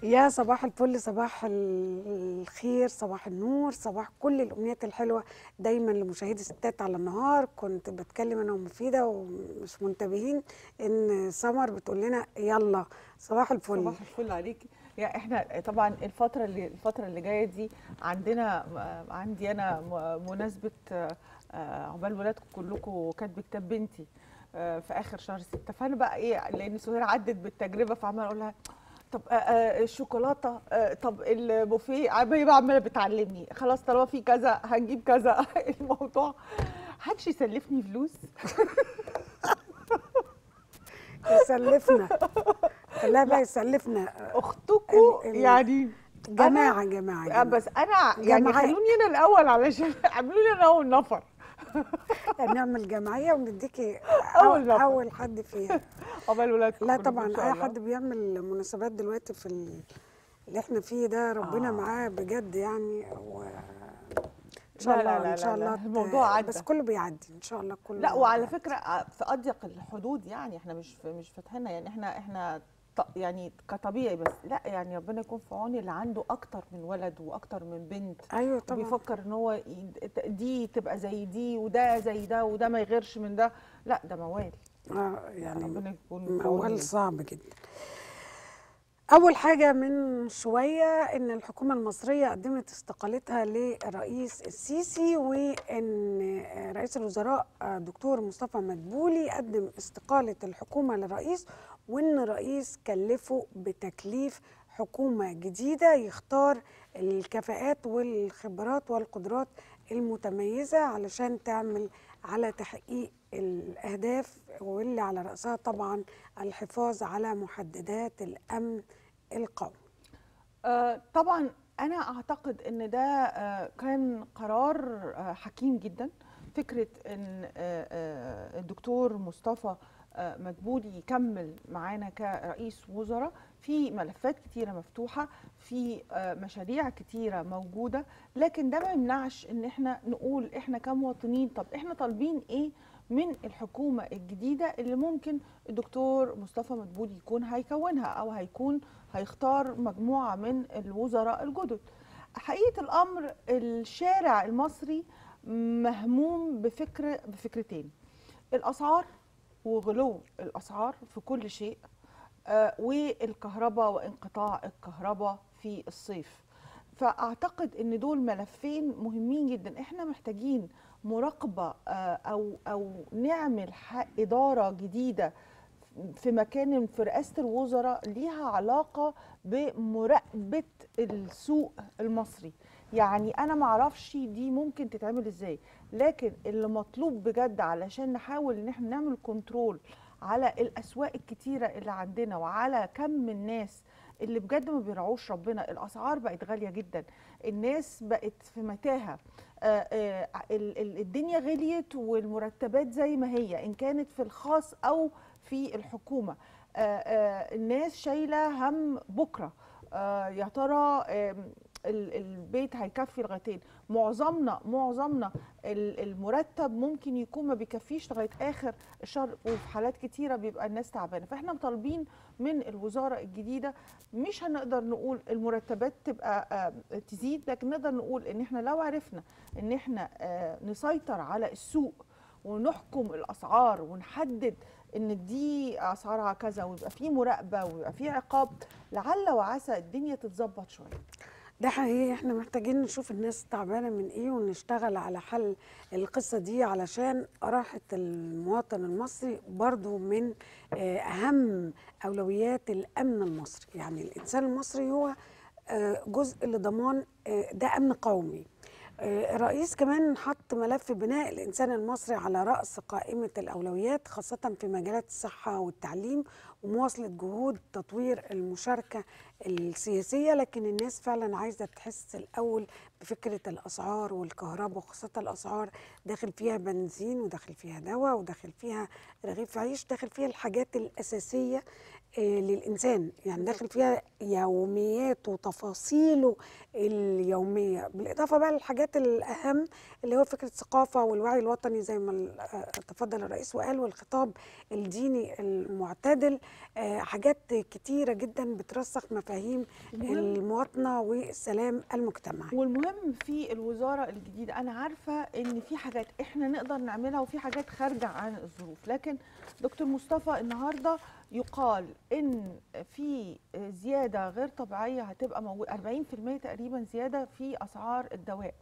يا صباح الفل صباح الخير صباح النور صباح كل الامنيات الحلوه دايما لمشاهدي ستات على النهار كنت بتكلم انا ومفيده ومش منتبهين ان سمر بتقول لنا يلا صباح الفل صباح الفل عليكي يا احنا طبعا الفتره اللي الفتره اللي جايه دي عندنا عندي انا مناسبه عقبال ولادكم كلكم كاتبه كتاب بنتي في اخر شهر ستة فانا بقى ايه لان سهير عدت بالتجربه فعماله اقول لها طب الشوكولاته طب البوفيه بقى عماله بتعلمني خلاص طالما في كذا هنجيب كذا الموضوع حدش يسلفني فلوس يسلفنا لا بقى يسلفنا اختكم يعني جماعه جماعه, جماعة. بس انا يعني خلوني انا الاول علشان اعملوا لي انا اول نفر نعمل جمعيه ونديكي اول نفر. اول حد فيها عقبال ولادكم لا طبعا اي حد بيعمل مناسبات دلوقتي في اللي احنا فيه ده ربنا آه. معاه بجد يعني و ان شاء الله لا لا ان شاء الله الموضوع عدى بس كله بيعدي ان شاء الله كله لا وعلى فكره في اضيق الحدود يعني احنا مش مش فاتحينها يعني احنا احنا يعني كطبيعي بس لا يعني ربنا يكون في عون اللي عنده اكتر من ولد واكتر من بنت ايوه طبعا بيفكر ان هو دي تبقى زي دي وده زي ده وده ما يغيرش من ده لا ده موال اه يعني ربنا يكون موال صعب جدا أول حاجة من شوية إن الحكومة المصرية قدمت استقالتها للرئيس السيسي وإن رئيس الوزراء دكتور مصطفى مدبولي قدم استقالة الحكومة للرئيس وإن الرئيس كلفه بتكليف حكومة جديدة يختار الكفاءات والخبرات والقدرات المتميزة علشان تعمل على تحقيق الأهداف واللي على رأسها طبعا الحفاظ على محددات الأمن القومي آه طبعا أنا أعتقد أن ده آه كان قرار آه حكيم جدا فكرة أن الدكتور مصطفى مدبولي يكمل معانا كرئيس وزراء في ملفات كتيرة مفتوحة في مشاريع كتيرة موجودة لكن ده ما يمنعش ان احنا نقول احنا كمواطنين طب احنا طالبين ايه من الحكومة الجديدة اللي ممكن الدكتور مصطفى مدبولي يكون هيكونها او هيكون هيختار مجموعة من الوزراء الجدد حقيقة الامر الشارع المصري مهموم بفكر بفكرتين الاسعار وغلو الاسعار في كل شيء آه والكهرباء وانقطاع الكهرباء في الصيف فاعتقد ان دول ملفين مهمين جدا احنا محتاجين مراقبه آه او او نعمل اداره جديده في مكان في رئاسه الوزراء ليها علاقه بمراقبه السوق المصري يعني انا ما اعرفش دي ممكن تتعمل ازاي لكن اللي مطلوب بجد علشان نحاول ان احنا نعمل كنترول على الاسواق الكتيره اللي عندنا وعلى كم الناس اللي بجد ما بيرعوش ربنا الاسعار بقت غاليه جدا الناس بقت في متاهه الدنيا غليت والمرتبات زي ما هي ان كانت في الخاص او في الحكومه الناس شايله هم بكره يا ترى البيت هيكفي لغايتين معظمنا معظمنا المرتب ممكن يكون ما بيكفيش لغايه اخر الشهر وفي حالات كتيره بيبقى الناس تعبانه فاحنا طالبين من الوزاره الجديده مش هنقدر نقول المرتبات تبقى تزيد لكن نقدر نقول ان احنا لو عرفنا ان احنا نسيطر على السوق ونحكم الاسعار ونحدد ان دي اسعارها كذا ويبقى في مراقبه ويبقى في عقاب لعل وعسى الدنيا تتظبط شويه ده حقيقي احنا محتاجين نشوف الناس تعبانه من ايه ونشتغل على حل القصه دي علشان راحه المواطن المصري برضو من اهم اولويات الامن المصري يعني الانسان المصري هو جزء لضمان ده امن قومي الرئيس كمان حط ملف بناء الإنسان المصري على رأس قائمة الأولويات خاصة في مجالات الصحة والتعليم ومواصلة جهود تطوير المشاركة السياسية لكن الناس فعلا عايزة تحس الأول بفكرة الأسعار والكهرباء وخاصة الأسعار داخل فيها بنزين وداخل فيها دواء وداخل فيها رغيف عيش داخل فيها الحاجات الأساسية للإنسان يعني داخل فيها يوميات وتفاصيله اليومية بالإضافة بقى للحاجات الأهم اللي هو فكرة الثقافة والوعي الوطني زي ما تفضل الرئيس وقال والخطاب الديني المعتدل حاجات كتيرة جدا بترسخ مفاهيم المهم- المواطنه والسلام المجتمعي والمهم في الوزاره الجديده انا عارفه ان في حاجات احنا نقدر نعملها وفي حاجات خارجه عن الظروف لكن دكتور مصطفى النهارده يقال ان في زياده غير طبيعيه هتبقى موجود 40% تقريبا زياده في اسعار الدواء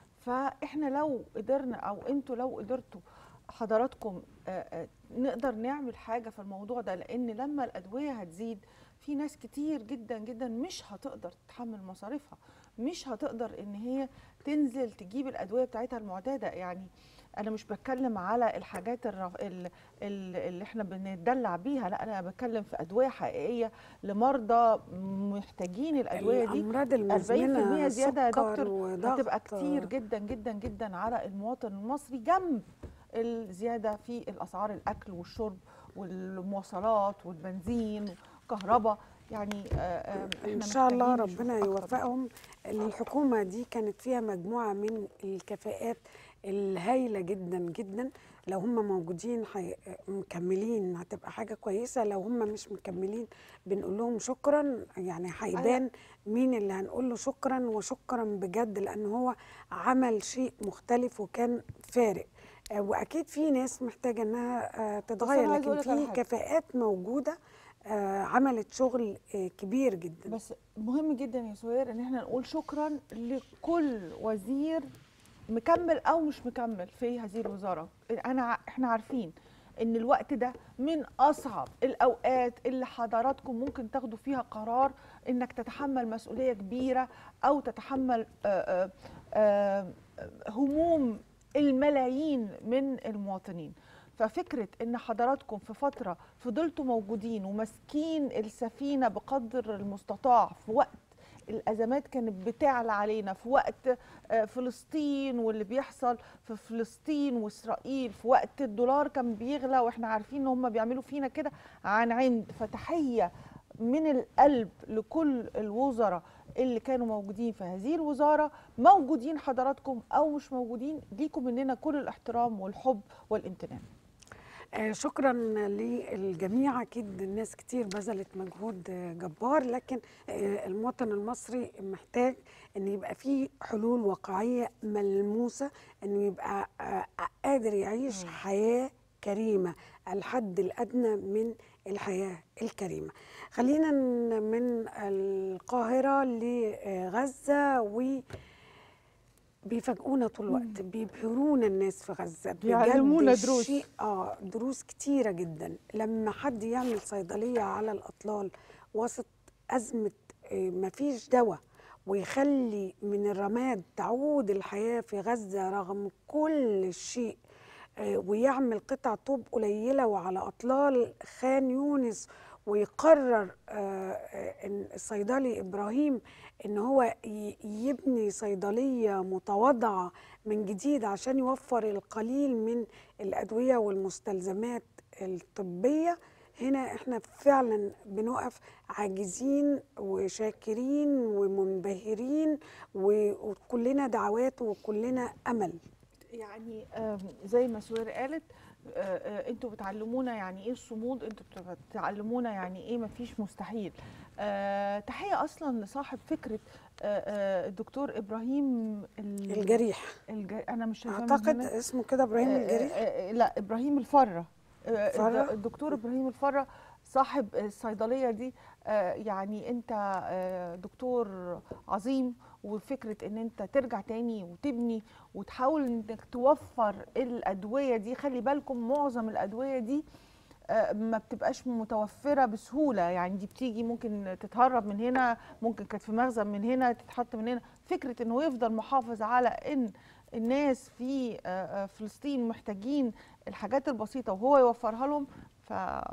فاحنا لو قدرنا او انتوا لو قدرتوا حضراتكم آه، آه، نقدر نعمل حاجه في الموضوع ده لان لما الادويه هتزيد في ناس كتير جدا جدا مش هتقدر تتحمل مصاريفها مش هتقدر ان هي تنزل تجيب الادويه بتاعتها المعتاده يعني انا مش بتكلم على الحاجات الرف... ال- ال- اللي احنا بنتدلع بيها لا انا بتكلم في ادويه حقيقيه لمرضى محتاجين الادويه دي الامراض 40% المزمنه زياده يا سكر دكتور وضغط هتبقى كتير جدا جدا جدا على المواطن المصري جنب الزياده في الاسعار الاكل والشرب والمواصلات والبنزين والكهرباء يعني آه، آه، احنا ان شاء الله محتاجين نشوف ربنا أكتر. يوفقهم الحكومه دي كانت فيها مجموعه من الكفاءات الهايله جدا جدا لو هم موجودين حي... مكملين هتبقى حاجه كويسه لو هم مش مكملين بنقول لهم شكرا يعني هيبان مين اللي هنقول له شكرا وشكرا بجد لان هو عمل شيء مختلف وكان فارق آه، واكيد في ناس محتاجه انها آه، تتغير عايزة لكن أقولك على في حاجة. كفاءات موجوده آه، عملت شغل آه، كبير جدا بس مهم جدا يا سهير ان احنا نقول شكرا لكل وزير مكمل او مش مكمل في هذه الوزاره انا ع- احنا عارفين ان الوقت ده من اصعب الاوقات اللي حضراتكم ممكن تاخدوا فيها قرار انك تتحمل مسؤوليه كبيره او تتحمل آه، آه، آه، هموم الملايين من المواطنين ففكره ان حضراتكم في فتره فضلتوا موجودين وماسكين السفينه بقدر المستطاع في وقت الازمات كانت بتعلى علينا في وقت آه، فلسطين واللي بيحصل في فلسطين واسرائيل في وقت الدولار كان بيغلى واحنا عارفين ان هم بيعملوا فينا كده عن عند فتحيه من القلب لكل الوزراء اللي كانوا موجودين في هذه الوزاره موجودين حضراتكم او مش موجودين ليكم مننا كل الاحترام والحب والامتنان آه، شكرا للجميع اكيد الناس كتير بذلت مجهود آه، جبار لكن آه، المواطن المصري محتاج ان يبقى فيه حلول واقعيه ملموسه انه يبقى آه، قادر يعيش حياه كريمه الحد الادنى من الحياه الكريمه خلينا ن- من القاهره لغزه و بيفاجئونا طول الوقت بيبهرونا الناس في غزه بجد بيعلمونا دروس. شيء اه دروس كتيره جدا لما حد يعمل صيدليه على الاطلال وسط ازمه آه، مفيش دواء ويخلي من الرماد تعود الحياه في غزه رغم كل الشيء آه، ويعمل قطع طوب قليله وعلى اطلال خان يونس ويقرر آه، آه، ان الصيدلي ابراهيم ان هو ي- يبني صيدليه متواضعه من جديد عشان يوفر القليل من الادويه والمستلزمات الطبيه هنا احنا فعلا بنقف عاجزين وشاكرين ومنبهرين و- وكلنا دعوات وكلنا امل يعني آم، زي ما سوير قالت آه، آه، انتوا بتعلمونا يعني ايه الصمود انتوا بت- بتعلمونا يعني ايه مفيش مستحيل آه، تحيه اصلا لصاحب فكره آه، آه، الدكتور ابراهيم ال- الجريح الج... انا مش شايفاه من اعتقد هنا. اسمه كده ابراهيم آه، الجريح آه، آه، لا ابراهيم الفره آه، فرة؟ الد- الدكتور ابراهيم الفره صاحب الصيدليه دي آه، يعني انت آه، دكتور عظيم وفكره ان انت ترجع تاني وتبني وتحاول انك توفر الادويه دي خلي بالكم معظم الادويه دي آه، ما بتبقاش متوفره بسهوله يعني دي بتيجي ممكن تتهرب من هنا ممكن كانت في مخزن من هنا تتحط من هنا فكره انه يفضل محافظ على ان الناس في آه، آه، فلسطين محتاجين الحاجات البسيطه وهو يوفرها لهم ف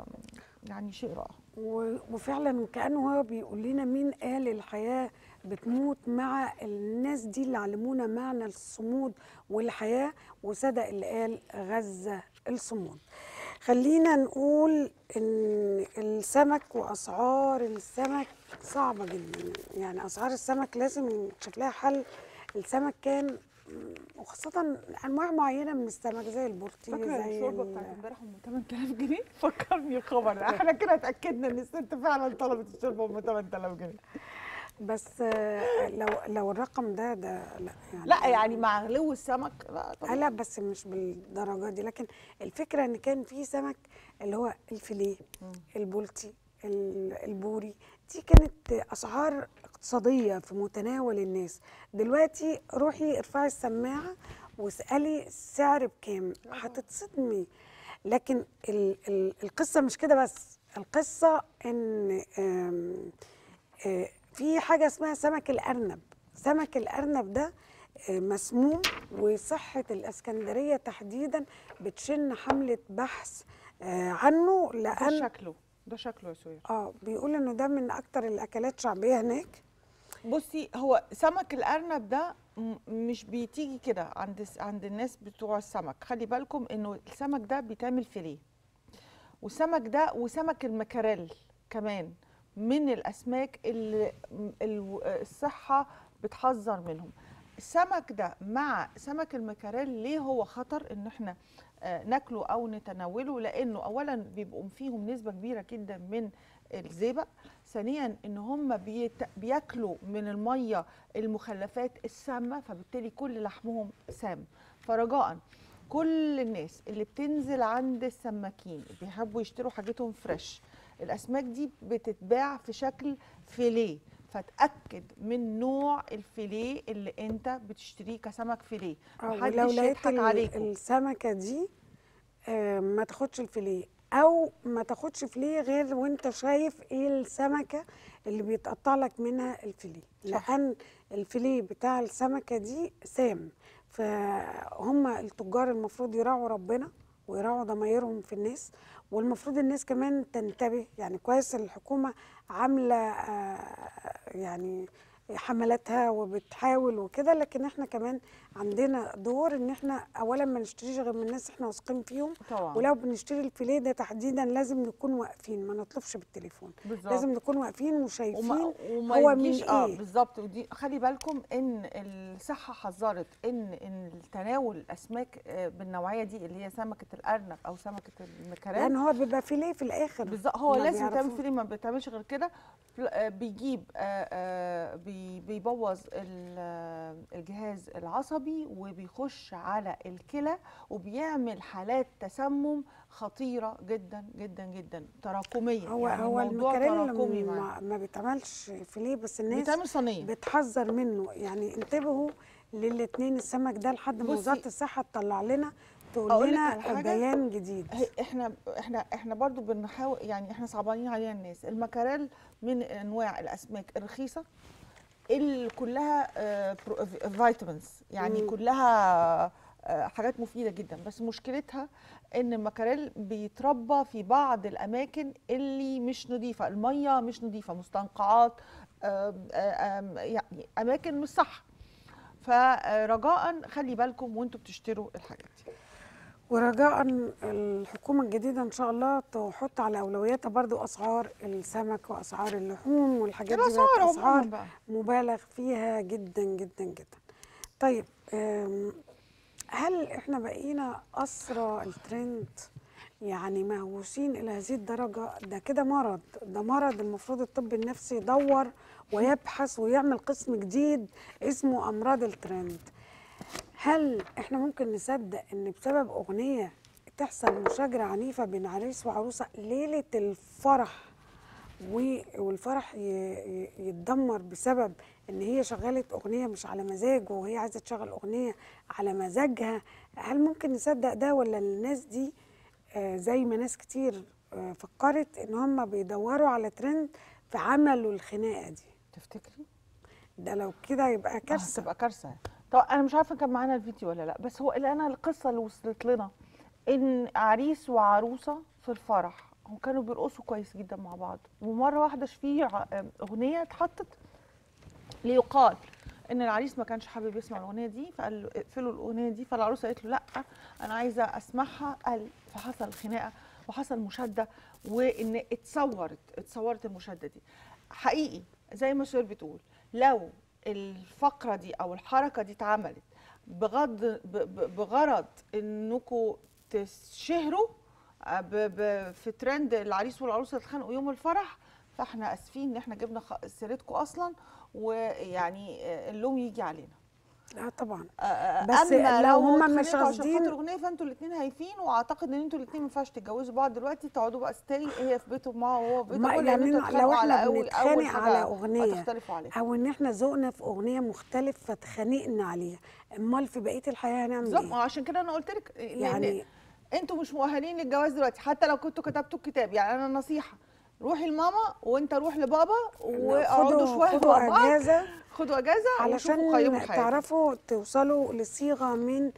يعني شيء رائع و- وفعلا كانه هو بيقول لنا مين قال الحياه بتموت مع الناس دي اللي علمونا معنى الصمود والحياه وصدق اللي قال غزه الصمود خلينا نقول ان السمك واسعار السمك صعبه جدا يعني اسعار السمك لازم نشوف لها حل السمك كان وخاصه انواع معينه من السمك زي البلطي فاكره زي الشوربه ال- بتاعت امبارح ام 8000 جنيه فكرني الخبر احنا كده اتاكدنا ان الست فعلا طلبت الشوربه ام 8000 جنيه بس آه، لو لو الرقم ده ده لا يعني لا يعني مع غلو السمك لا آه طبعا لا بس مش بالدرجه دي لكن الفكره ان كان في سمك اللي هو الفيليه البلطي ال- البوري دي كانت اسعار اقتصاديه في متناول الناس دلوقتي روحي ارفعي السماعه واسالي السعر بكام هتتصدمي لكن ال ال القصه مش كده بس القصه ان آم، آه، في حاجه اسمها سمك الارنب سمك الارنب ده آه، مسموم وصحه الاسكندريه تحديدا بتشن حمله بحث آه، عنه ده لان شكله ده شكله يا سويا اه بيقول انه ده من اكتر الاكلات شعبيه هناك بصي هو سمك الارنب ده م- مش بتيجي كده عند الس- عند الناس بتوع السمك خلي بالكم انه السمك ده بيتعمل فيليه والسمك ده وسمك المكاريل كمان من الاسماك اللي م- ال- الصحه بتحذر منهم السمك ده مع سمك المكاريل ليه هو خطر ان احنا آه، ناكله او نتناوله لانه اولا بيبقوا فيهم نسبه كبيره جدا من الزئبق ثانيا ان هم بيت... بياكلوا من الميه المخلفات السامه فبالتالي كل لحمهم سام فرجاء كل الناس اللي بتنزل عند السماكين بيحبوا يشتروا حاجتهم فريش الاسماك دي بتتباع في شكل فيليه فتاكد من نوع الفيليه اللي انت بتشتريه كسمك فيليه آه، محدش ولو لقيت يضحك ال- عليكم السمكه دي آه، ما تاخدش الفيليه او ما تاخدش فيليه غير وانت شايف ايه السمكه اللي بيتقطع لك منها الفيليه صح. لان الفيليه بتاع السمكه دي سام فهم التجار المفروض يراعوا ربنا ويراعوا ضمايرهم في الناس والمفروض الناس كمان تنتبه يعني كويس الحكومه عامله آه، يعني حملاتها وبتحاول وكده لكن احنا كمان عندنا دور ان احنا اولا ما نشتريش غير من الناس احنا واثقين فيهم طبعا ولو بنشتري الفيليه ده تحديدا لازم نكون واقفين ما نطلبش بالتليفون بالظبط لازم نكون واقفين وشايفين وما, وما هو من يجيش اه إيه؟ بالظبط ودي خلي بالكم ان الصحه حذرت ان ان تناول الاسماك آه، بالنوعيه دي اللي هي سمكه الارنب او سمكه المكاريل لان هو بيبقى فيليه في الاخر بالظبط هو ما لازم تعمل بيعرفوش. فيلم ما بتعملش غير كده فل- آه، بيجيب آه، آه، بي- بيبوظ ال- آه، الجهاز العصبي وبيخش على الكلى وبيعمل حالات تسمم خطيره جدا جدا جدا تراكميه هو يعني هو الموضوع المكاريل تراكمي معاه. ما, ما بيتعملش فيليه بس الناس بيتعمل صينيه بتحذر منه يعني انتبهوا للاثنين السمك ده لحد ما بصي، وزاره الصحه تطلع لنا تقول أقول لك لنا على حاجة؟ بيان جديد هي- احنا احنا احنا برضو بنحاول يعني احنا صعبانين علينا الناس المكاريل من انواع الاسماك الرخيصه اللي كلها آه، برو- فيتامينز يعني مم. كلها آه، حاجات مفيده جدا بس مشكلتها ان المكاريل بيتربى في بعض الاماكن اللي مش نظيفه الميه مش نظيفه مستنقعات آم، آم، يعني اماكن مش صح فرجاء خلي بالكم وانتوا بتشتروا الحاجات دي ورجاء الحكومة الجديدة إن شاء الله تحط على أولوياتها برضو أسعار السمك وأسعار اللحوم والحاجات دي الاسعار بقت عموما أسعار بقى مبالغ فيها جدا جدا جدا طيب أم، هل إحنا بقينا أسرى الترند يعني مهووسين إلى هذه الدرجة ده كده مرض ده مرض المفروض الطب النفسي يدور ويبحث ويعمل قسم جديد اسمه أمراض الترند هل احنا ممكن نصدق ان بسبب اغنيه تحصل مشاجره عنيفه بين عريس وعروسه ليله الفرح و- والفرح ي- ي- يتدمر بسبب ان هي شغلت اغنيه مش على مزاجه وهي عايزه تشغل اغنيه على مزاجها هل ممكن نصدق ده ولا الناس دي آه، زي ما ناس كتير آه، فكرت ان هم بيدوروا على ترند فعملوا الخناقه دي تفتكري ده لو كده يبقى كارثه تبقى كارثه طب انا مش عارفه كان معانا الفيديو ولا لا بس هو اللي انا القصه اللي وصلت لنا ان عريس وعروسه في الفرح هم كانوا بيرقصوا كويس جدا مع بعض ومره واحده في ع- اغنيه اتحطت ليقال ان العريس ما كانش حابب يسمع الاغنيه دي فقال له اقفلوا الاغنيه دي فالعروسه قالت له لا انا عايزه اسمعها قال فحصل خناقه وحصل مشاده وان اتصورت اتصورت المشاده دي حقيقي زي ما سور بتقول لو الفقره دي او الحركه دي اتعملت بغض ب- ب- بغرض انكم تشهروا آه، ب- ب- في ترند العريس والعروسه اتخانقوا يوم الفرح فاحنا اسفين ان احنا جبنا خ- سيرتكم اصلا ويعني آه، اللوم يجي علينا لا طبعا آه، آه، بس أما لو هما اتخانقتوا مش عشان قاصدين- خاطر اغنيه فانتوا الاثنين هايفين واعتقد ان انتوا الاثنين ما ينفعش تتجوزوا بعض دلوقتي تقعدوا بقى ستيري هي في بيته معاه وهو في بيته ما كل يعني ان انتوا لو تتخانقوا احنا على اول اول بنتخانق حاجه على اغنيه هتختلفوا عليها او ان احنا ذوقنا في اغنيه مختلف فاتخانقنا عليها امال في بقيه الحياه هنعمل بالظبط ايه ما عشان كده انا قلت لك يعني يعني انتوا مش مؤهلين للجواز دلوقتي حتى لو كنتوا كتبتوا الكتاب يعني انا نصيحه روحي لماما وانت روح لبابا واقعدوا خدوا شويه خدوا مع بعض اجازه خدوا اجازه وشوفوا قيموا علشان حياتكم تعرفوا توصلوا لصيغه من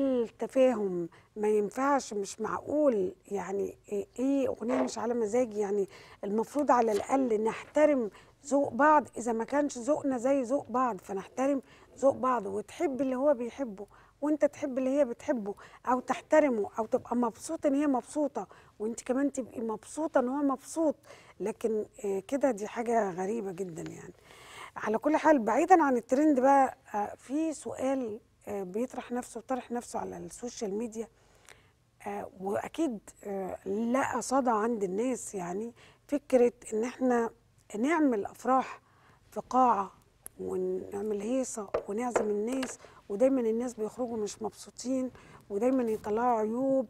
التفاهم ما ينفعش مش معقول يعني ايه إيه اغنيه مش على مزاجي يعني المفروض على الاقل نحترم ذوق بعض اذا ما كانش ذوقنا زي ذوق بعض فنحترم ذوق بعض وتحب اللي هو بيحبه وانت تحب اللي هي بتحبه او تحترمه او تبقى مبسوط ان هي مبسوطه وانت كمان تبقي مبسوطه ان هو مبسوط لكن آه، كده دي حاجه غريبه جدا يعني على كل حال بعيدا عن الترند بقى آه، في سؤال آه، بيطرح نفسه وطرح نفسه على السوشيال ميديا آه، واكيد آه، لقى صدى عند الناس يعني فكره ان احنا نعمل افراح في قاعه ونعمل هيصه ونعزم الناس ودايما الناس بيخرجوا مش مبسوطين ودايما يطلعوا عيوب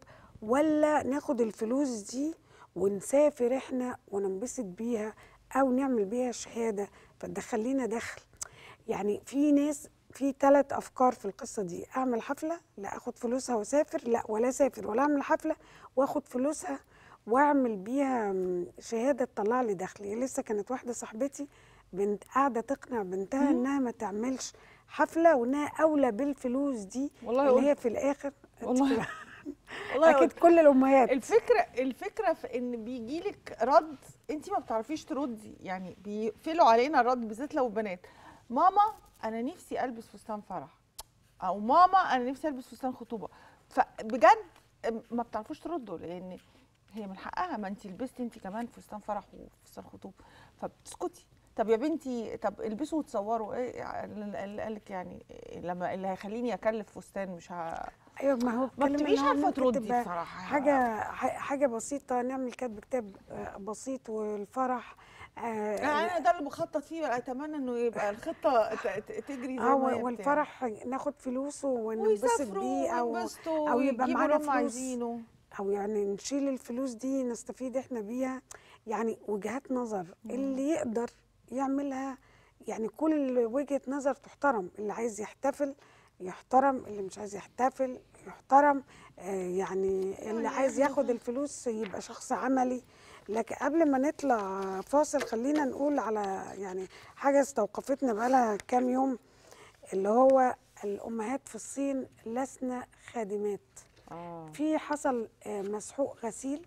ولا ناخد الفلوس دي ونسافر احنا وننبسط بيها او نعمل بيها شهاده فتدخل لنا دخل يعني في ناس في ثلاث افكار في القصه دي اعمل حفله لا اخد فلوسها واسافر لا ولا اسافر ولا اعمل حفله واخد فلوسها واعمل بيها م، شهاده تطلع لي دخل يعني لسه كانت واحده صاحبتي بنت قاعده تقنع بنتها انها ما تعملش حفله وانها اولى بالفلوس دي والله اللي قلت- هي في الاخر والله والله اكيد قلت- كل الامهات الفكره الفكره في ان بيجي لك رد انت ما بتعرفيش تردي يعني بيقفلوا علينا الرد بالذات لو بنات ماما انا نفسي البس فستان فرح او ماما انا نفسي البس فستان خطوبه فبجد ما بتعرفوش تردوا لان هي من حقها ما انت لبستي انت كمان فستان فرح وفستان خطوبه فبتسكتي طب يا بنتي طب البسوا وتصوروا ايه قال لك يعني لما اللي هيخليني اكلف فستان مش ه... ايوه ما هو ما بتكلم بتبقيش إن هو عارفه ممكن تردي تبقى بصراحه حاجه ح- حاجه بسيطه نعمل كاتب كتاب آه، بسيط والفرح آه، يعني انا ده اللي بخطط فيه اتمنى انه يبقى الخطه ت- ت- تجري زي اه ما هي والفرح ناخد فلوسه بتاع. وننبسط ويسافروا بيه او وينبسطوا أو يبقى ويجيبوا معانا اللي هم فلوس. عايزينه او يعني نشيل الفلوس دي نستفيد احنا بيها يعني وجهات نظر اللي يقدر يعملها يعني كل وجهة نظر تحترم اللي عايز يحتفل يحترم اللي مش عايز يحتفل يحترم آه يعني اللي عايز ياخد الفلوس يبقى شخص عملي لكن قبل ما نطلع فاصل خلينا نقول على يعني حاجة استوقفتنا بقالها كام يوم اللي هو الأمهات في الصين لسنا خادمات اه في حصل آه، مسحوق غسيل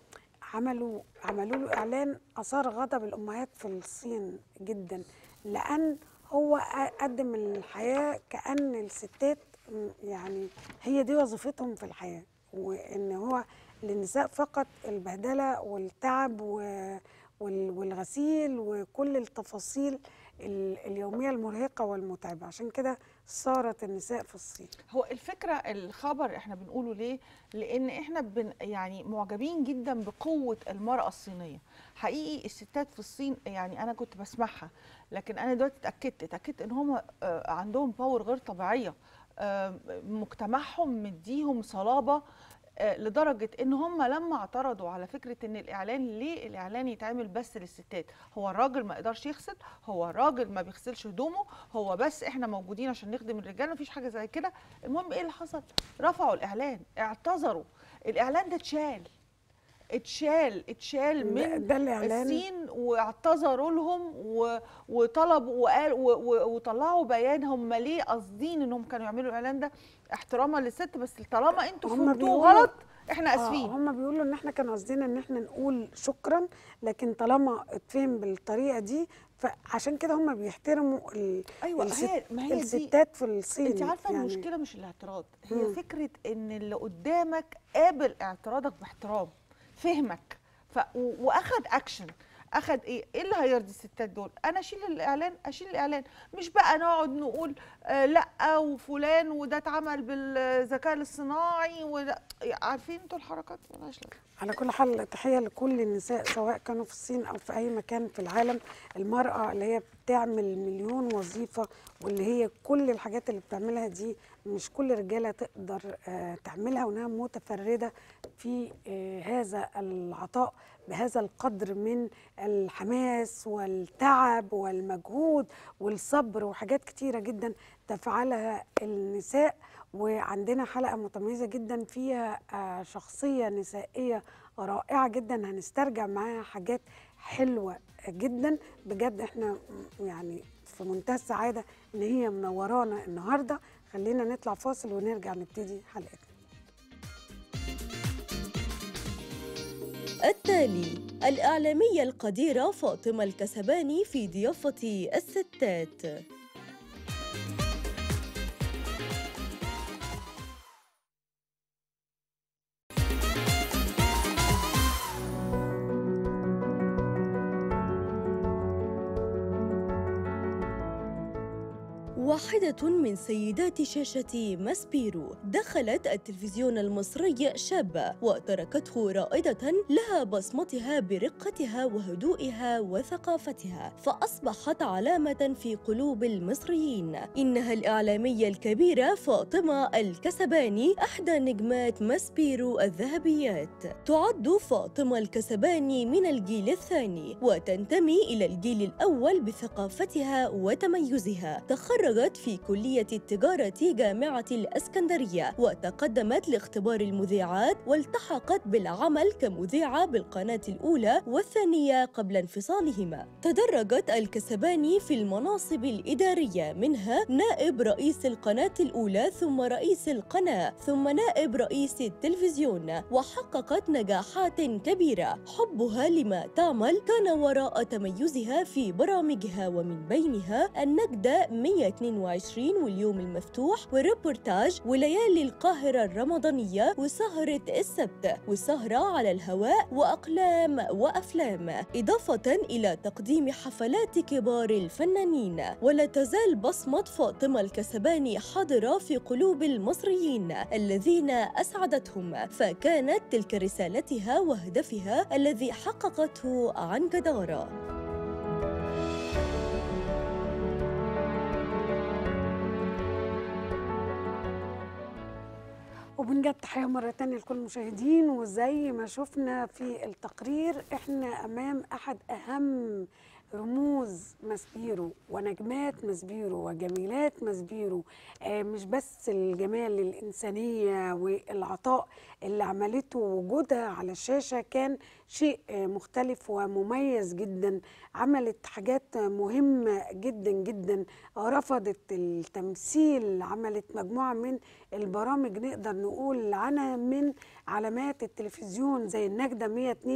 عملوا عملوا له اعلان اثار غضب الامهات في الصين جدا لان هو أ- قدم الحياه كان الستات م، يعني هي دي وظيفتهم في الحياه وان هو للنساء فقط البهدله والتعب و- وال- والغسيل وكل التفاصيل ال- اليوميه المرهقه والمتعبه عشان كده صارت النساء في الصين هو الفكره الخبر احنا بنقوله ليه لان احنا بن يعني معجبين جدا بقوه المراه الصينيه حقيقي الستات في الصين يعني انا كنت بسمعها لكن انا دلوقتي اتاكدت اتاكدت ان هم آه، عندهم باور غير طبيعيه آه، مجتمعهم مديهم صلابه آه، لدرجه ان هم لما اعترضوا على فكره ان الاعلان ليه الاعلان يتعمل بس للستات هو الراجل ما يقدرش يغسل هو الراجل ما بيغسلش هدومه هو بس احنا موجودين عشان نخدم الرجال مفيش حاجه زي كده المهم ايه اللي حصل رفعوا الاعلان اعتذروا الاعلان ده اتشال اتشال اتشال ده- من ده الإعلان. الصين واعتذروا لهم و- وطلبوا وقال و- و- وطلعوا بيان هم ليه قاصدين انهم كانوا يعملوا الاعلان ده احتراما للست بس طالما انتوا هم فهمتوه بيقولوا- غلط احنا آه اسفين هم بيقولوا ان احنا كان قصدنا ان احنا نقول شكرا لكن طالما اتفهم بالطريقه دي فعشان كده هم بيحترموا ال... ايوه الست... هي ما هي دي الستات في الصين انت عارفه يعني المشكله مش الاعتراض هي مم. فكره ان اللي قدامك قابل اعتراضك باحترام فهمك ف... و... واخد اكشن اخد ايه ايه اللي هيرضي الستات دول انا اشيل الاعلان اشيل الاعلان مش بقى نقعد نقول آه لا وفلان وده اتعمل بالذكاء الاصطناعي وده عارفين انتوا الحركات ملهاش لازمه على كل حال تحية لكل النساء سواء كانوا في الصين أو في أي مكان في العالم المرأة اللي هي بتعمل مليون وظيفة واللي هي كل الحاجات اللي بتعملها دي مش كل رجالة تقدر آه، تعملها وإنها متفردة في آه، هذا العطاء بهذا القدر من الحماس والتعب والمجهود والصبر وحاجات كتيرة جدا تفعلها النساء وعندنا حلقة متميزة جدا فيها آه، شخصية نسائية رائعة جدا هنسترجع معاها حاجات حلوة جدا بجد احنا م- يعني في منتهى السعادة ان هي منورانا النهاردة خلينا نطلع فاصل ونرجع نبتدي حلقتنا التالي الإعلامية القديرة فاطمة الكسباني في ضيافة الستات واحدة من سيدات شاشة ماسبيرو دخلت التلفزيون المصري شابة وتركته رائدة لها بصمتها برقتها وهدوئها وثقافتها فأصبحت علامة في قلوب المصريين إنها الإعلامية الكبيرة فاطمة الكسباني إحدى نجمات ماسبيرو الذهبيات تعد فاطمة الكسباني من الجيل الثاني وتنتمي إلى الجيل الأول بثقافتها وتميزها تخرجت في كلية التجارة جامعة الإسكندرية وتقدمت لاختبار المذيعات والتحقت بالعمل كمذيعة بالقناة الأولى والثانية قبل انفصالهما تدرجت الكسباني في المناصب الإدارية منها نائب رئيس القناة الأولى ثم رئيس القناة ثم نائب رئيس التلفزيون وحققت نجاحات كبيرة حبها لما تعمل كان وراء تميزها في برامجها ومن بينها النجدة 122 واليوم المفتوح وريبورتاج وليالي القاهرة الرمضانية وسهرة السبت وسهرة على الهواء وأقلام وأفلام إضافة إلى تقديم حفلات كبار الفنانين ولا تزال بصمة فاطمة الكسباني حاضرة في قلوب المصريين الذين أسعدتهم فكانت تلك رسالتها وهدفها الذي حققته عن جدارة وبنجد تحية مرة تانية لكل المشاهدين وزي ما شفنا في التقرير احنا أمام أحد أهم رموز ماسبيرو ونجمات ماسبيرو وجميلات ماسبيرو آه مش بس الجمال الإنسانية والعطاء اللي عملته وجودها على الشاشة كان شيء آه مختلف ومميز جدا عملت حاجات مهمة جدا جدا رفضت التمثيل عملت مجموعة من البرامج نقدر نقول عنها من علامات التلفزيون زي النجدة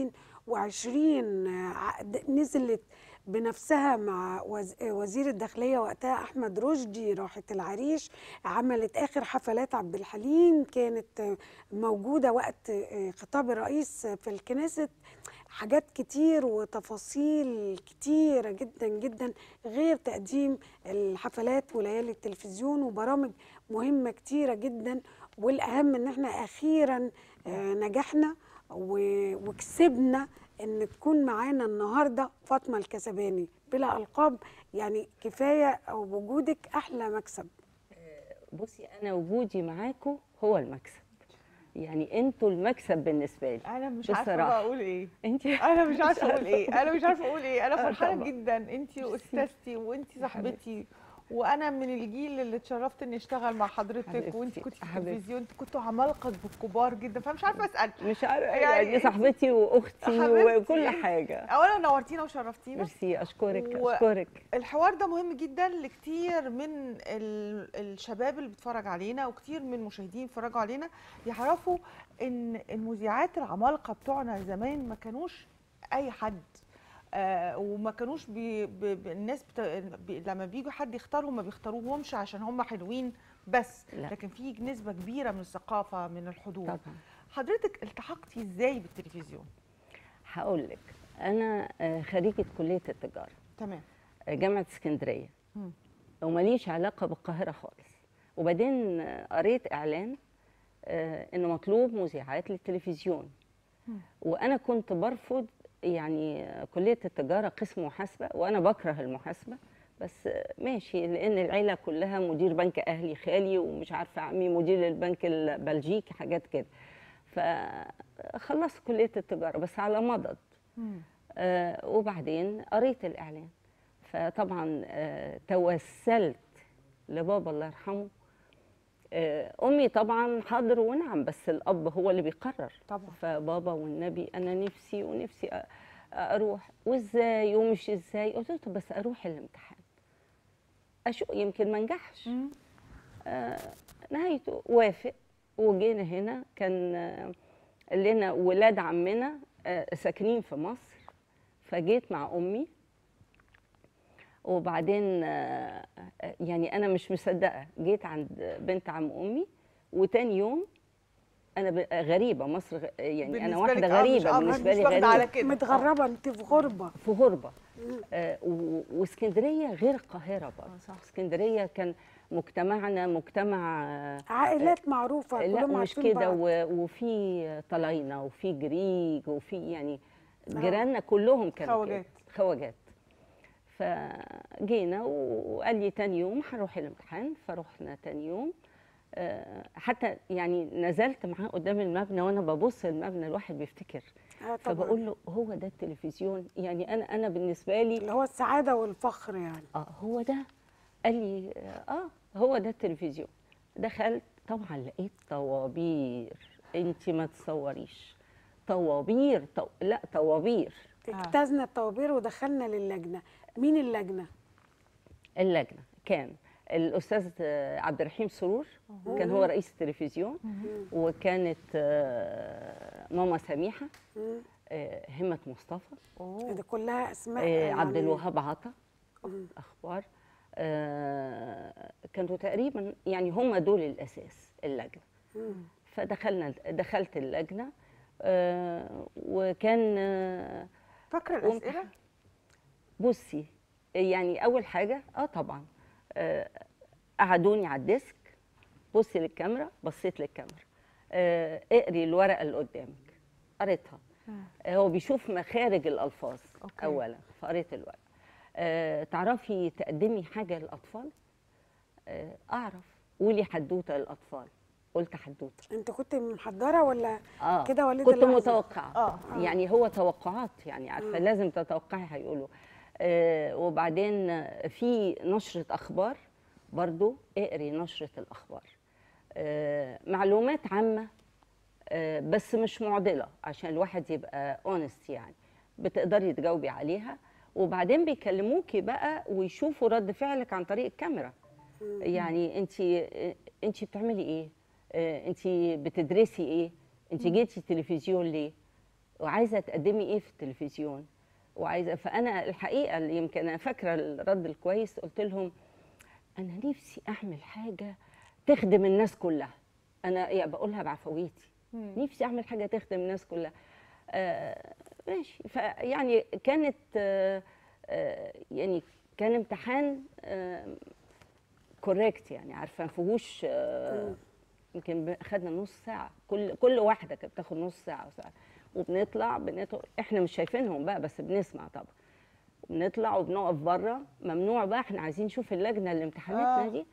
122 ع- نزلت بنفسها مع وز- وزير الداخلية وقتها أحمد رشدي راحت العريش عملت آخر حفلات عبد الحليم كانت موجودة وقت خطاب الرئيس في الكنيست حاجات كتير وتفاصيل كتيرة جدا جدا غير تقديم الحفلات وليالي التلفزيون وبرامج مهمة كتيرة جدا والأهم إن احنا أخيرا آه، نجحنا و- وكسبنا ان تكون معانا النهارده فاطمه الكسباني بلا القاب يعني كفايه وجودك احلى مكسب بصي انا وجودي معاكم هو المكسب يعني انتوا المكسب بالنسبه لي انا مش عارفه بصراحة. بقى اقول ايه انت انا مش عارفه اقول ايه انا مش عارفه اقول ايه انا آه فرحانه طبعا. جدا انت استاذتي وانت صاحبتي وانا من الجيل اللي اتشرفت اني اشتغل مع حضرتك حبيبتي، وانت كنت في حبيبتي. التلفزيون انتوا كنتوا عمالقه كبار جدا فمش عارفه اسال مش عارفه يعني يعني دي انت- صاحبتي واختي حبيبتي. وكل حاجه اولا نورتينا وشرفتينا ميرسي اشكرك و- اشكرك الحوار ده مهم جدا لكتير من ال- الشباب اللي بيتفرج علينا وكتير من المشاهدين بيتفرجوا علينا يعرفوا ان المذيعات العمالقه بتوعنا زمان ما كانوش اي حد آه وما كانوش بي بي بي الناس بت... بي لما بيجوا حد يختارهم ما بيختاروهمش عشان هم حلوين بس لا. لكن في نسبه كبيره من الثقافه من الحضور طبعا حضرتك التحقتي ازاي بالتلفزيون هقول لك انا آه، خريجه كليه التجاره تمام آه، جامعه اسكندريه مم. وماليش علاقه بالقاهره خالص وبعدين آه، قريت اعلان آه، انه مطلوب مذيعات للتلفزيون مم. وانا كنت برفض يعني آه، كليه التجاره قسم محاسبه وانا بكره المحاسبه بس آه، ماشي لان العيله كلها مدير بنك اهلي خالي ومش عارفه عمي مدير البنك البلجيكي حاجات كده فخلصت كليه التجاره بس على مضض مم. آه، وبعدين قريت الاعلان فطبعا آه، توسلت لبابا الله يرحمه آه، امي طبعا حاضر ونعم بس الاب هو اللي بيقرر طبعا فبابا والنبي انا نفسي ونفسي أ- اروح وازاي ومش ازاي قلت له طب بس اروح الامتحان اشوف يمكن ما انجحش مم. آه، نهايته وافق وجينا هنا كان آه، لنا ولاد عمنا آه، ساكنين في مصر فجيت مع امي وبعدين آه، آه، يعني انا مش مصدقه جيت عند بنت عم امي وتاني يوم انا ب- غريبه مصر غ- يعني انا بالنسبة لك واحده آه، مش- غريبه آه، بالنسبه مش لي واخدة غريبه على كده متغربه انت في غربه في غربه آه، و- واسكندريه غير القاهره برضه صح. اسكندريه كان مجتمعنا مجتمع آه، عائلات معروفه لا كلهم مش عارفين كده بعض. و- وفي طلاينه وفي جريج وفي يعني آه. جيراننا كلهم كانوا خواجات. كده. خواجات فجينا وقال لي تاني يوم هنروح الامتحان فروحنا تاني يوم آه، حتى يعني نزلت معاه قدام المبنى وانا ببص المبنى الواحد بيفتكر آه طبعا فبقول له هو ده التلفزيون يعني انا انا بالنسبه لي اللي هو السعاده والفخر يعني اه هو ده قال لي اه هو ده التلفزيون دخلت طبعا لقيت طوابير انت ما تصوريش طوابير طو... لا طوابير اجتزنا الطوابير ودخلنا للجنه مين اللجنه اللجنه كان الاستاذ آه، عبد الرحيم سرور كان هو رئيس التلفزيون وكانت آه، ماما سميحه مم. آه، همه مصطفى أوه. ده كلها اسماء آه، عبد يعني- الوهاب عطا مم. اخبار آه، كانوا تقريبا يعني هم دول الاساس اللجنه مم. فدخلنا دخلت اللجنه آه، وكان آه، فاكره قمت- الاسئله بصي يعني اول حاجه اه طبعا آه، قعدوني على الديسك بصي للكاميرا بصيت للكاميرا آه، اقري الورقه اللي قدامك قريتها آه، هو بيشوف مخارج الالفاظ أوكي. اولا فقريت الورقه آه، تعرفي تقدمي حاجه للاطفال آه، اعرف قولي حدوته للاطفال قلت حدوته انت كنت محضره ولا اه كده وليد كنت اللحظة؟ متوقعه آه. يعني هو توقعات يعني عارفه مم. لازم تتوقعي هيقولوا آه وبعدين آه، في نشره اخبار برضو اقري نشره الاخبار آه معلومات عامه آه بس مش معضله عشان الواحد يبقى اونست يعني بتقدري تجاوبي عليها وبعدين بيكلموكي بقى ويشوفوا رد فعلك عن طريق الكاميرا يعني انت انت بتعملي ايه انت بتدرسي ايه انت جيتي التلفزيون ليه وعايزه تقدمي ايه في التلفزيون وعايزه فانا الحقيقه اللي يمكن انا فاكره الرد الكويس قلت لهم انا نفسي اعمل حاجه تخدم الناس كلها انا يعني بقولها بعفويتي مم. نفسي اعمل حاجه تخدم الناس كلها آه ماشي فيعني كانت آه آه يعني كان امتحان آه كوريكت يعني عارفه ما فيهوش آه يمكن ب- خدنا نص ساعه كل كل واحده كانت بتاخد نص ساعه وساعه وبنطلع بنطلع احنا مش شايفينهم بقى بس بنسمع طبعا بنطلع وبنقف بره ممنوع بقى احنا عايزين نشوف اللجنه اللي امتحنتنا آه. دي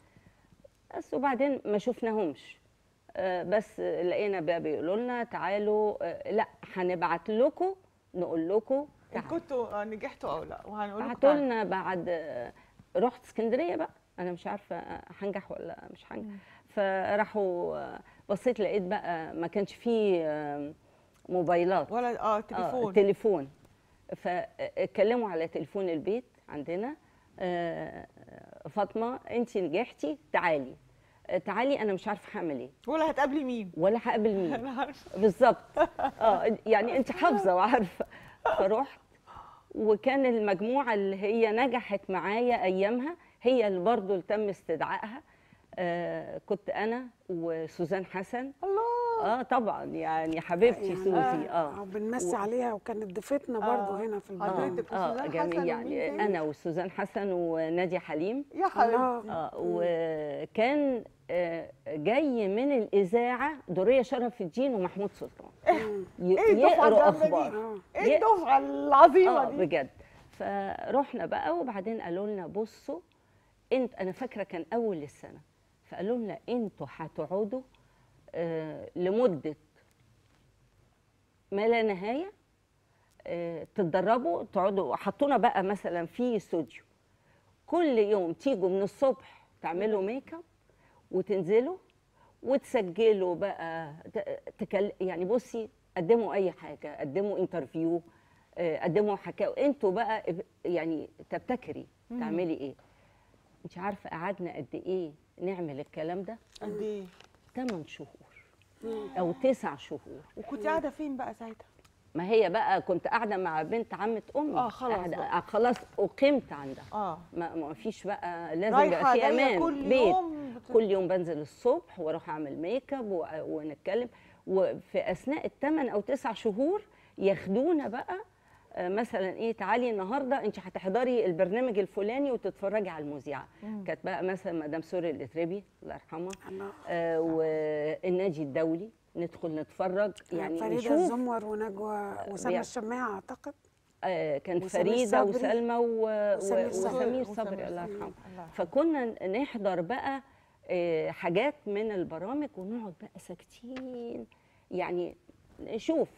بس وبعدين ما شفناهمش آه، بس لقينا بقى بيقولوا لنا تعالوا آه، لا هنبعت لكم نقول لكم إن تعالوا كنتوا آه، نجحتوا او لا وهنقول لكم بعتوا تعالوا. لنا بعد آه، رحت اسكندريه بقى انا مش عارفه آه، هنجح ولا مش هنجح فراحوا آه، بصيت لقيت بقى ما كانش فيه آه، موبايلات ولا اه آه، تليفون تليفون فاتكلموا على تليفون البيت عندنا آه، فاطمه انت نجحتي تعالي آه، تعالي انا مش عارفه هعمل ايه ولا هتقابلي مين ولا هقابل مين انا عارفه بالظبط اه يعني انت حافظه وعارفه فرحت وكان المجموعه اللي هي نجحت معايا ايامها هي اللي برضه اللي تم استدعائها آه كنت انا وسوزان حسن الله اه طبعا يعني حبيبتي يعني سوزي اه آه، بنمسي و- عليها وكانت ضيفتنا برضو آه. هنا في البلد حضرتك اه وسوزان جميل حسن ومين يعني تاني؟ انا وسوزان حسن وناديه حليم يا حبيبتي الله اه وكان آه، جاي من الاذاعه دوريه شرف الدين ومحمود سلطان ي- إيه الدفعة يقروا الجامدة دي؟ اخبار آه. ايه ي- الدفعه العظيمه اه دي بجد فرحنا بقى وبعدين قالوا لنا بصوا انت انا فاكره كان اول السنه فقالوا لنا انتوا هتقعدوا آه لمده ما لا نهايه آه تتدربوا تقعدوا حطونا بقى مثلا في استوديو كل يوم تيجوا من الصبح تعملوا ميك اب وتنزلوا وتسجلوا بقى ت- تكل... يعني بصي قدموا اي حاجه قدموا انترفيو آه، قدموا حكاوي انتوا بقى اب- يعني تبتكري تعملي ايه انت عارفه قعدنا قد ايه نعمل الكلام ده قد ايه 8 شهور او 9 شهور وكنت قاعده فين بقى ساعتها ما هي بقى كنت قاعده مع بنت عمه امي آه، خلاص قاعدة- بقى. آه، خلاص اقيمت عندها اه ما ما فيش بقى لازم رايحه يبقى في جايه امان كل بيت يوم بت- كل يوم بنزل الصبح واروح اعمل ميك اب و- ونتكلم وفي اثناء الثمان او تسع شهور ياخدونا بقى آه، مثلا ايه تعالي النهارده انت هتحضري البرنامج الفلاني وتتفرجي على المذيعه كانت بقى مثلا مدام سوري الاتربي الله يرحمها الله آه والنادي الدولي ندخل نتفرج يعني فريده نشوف الزمر ونجوى وسام بيع- الشماعه اعتقد آه كانت وسمير فريده صبري. وسلمى و- وسمير و- صبري. وسمير وسمير صبري الله صبري. يرحمه الله يرحمه. فكنا نحضر بقى آه، حاجات من البرامج ونقعد بقى ساكتين يعني نشوف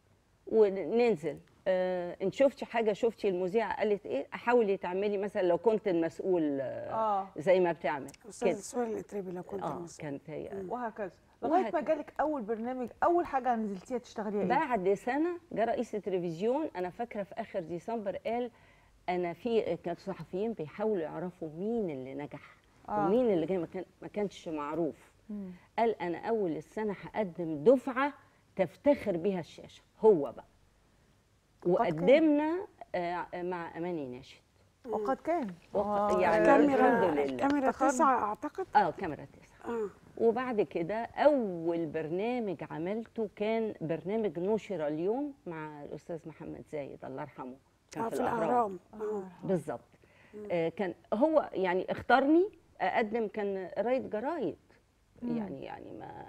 وننزل آه، ان شفتي حاجه شفتي المذيعه قالت ايه حاولي تعملي مثلا لو كنت المسؤول آه، اه زي ما بتعمل استاذ كده سوري الاتربي لو كنت اه المسؤول. كانت هي وهكذا لغايه ما وهكذا. جالك اول برنامج اول حاجه نزلتيها تشتغليها ايه بعد سنه جه رئيس التلفزيون انا فاكره في اخر ديسمبر قال انا في كانت صحفيين بيحاولوا يعرفوا مين اللي نجح آه. آه. ومين اللي جاي ما, كان ما كانش معروف قال انا اول السنه هقدم دفعه تفتخر بيها الشاشه هو بقى وقد كان. وقدمنا آه، مع اماني ناشد وقد كان وق- آه، يعني الكاميرا الحمد لله. الكاميرا افتخرنا. تسعة اعتقد اه كاميرا تسعه اه وبعد كده اول برنامج عملته كان برنامج نشر اليوم مع الاستاذ محمد زايد الله يرحمه كان آه، في الاهرام اه بالظبط آه كان هو يعني اختارني اقدم كان قرايه جرايد يعني يعني ما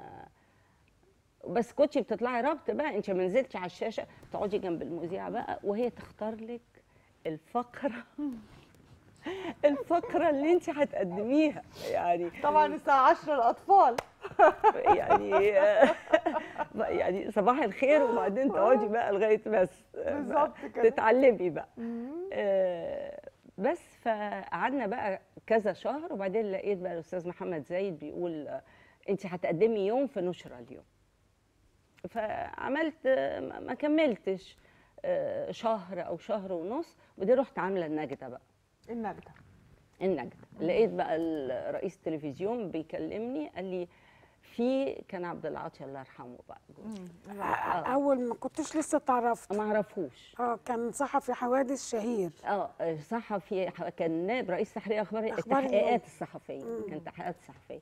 بس كنتي بتطلعي ربط بقى انت ما نزلتش على الشاشه تقعدي جنب المذيعه بقى وهي تختار لك الفقره الفقره اللي انت هتقدميها يعني طبعا الساعه 10 الاطفال يعني يعني صباح الخير وبعدين تقعدي بقى لغايه بس بالظبط كده. تتعلمي بقى آه، بس فقعدنا بقى كذا شهر وبعدين لقيت بقى الاستاذ محمد زايد بيقول آه، انت هتقدمي يوم في نشرة اليوم فعملت آه، ما ما كملتش آه، شهر او شهر ونص ودي رحت عامله النجده بقى النجده النجدة لقيت بقى ال- رئيس التلفزيون بيكلمني قال لي في كان عبد العاطي الله يرحمه بقى جوزي اول ما كنتش لسه اتعرفت ما اعرفوش اه كان صحفي حوادث شهير اه صحفي كان نائب رئيس تحرير اخبار أخبار اليوم. التحقيقات الصحفيه كان تحقيقات صحفيه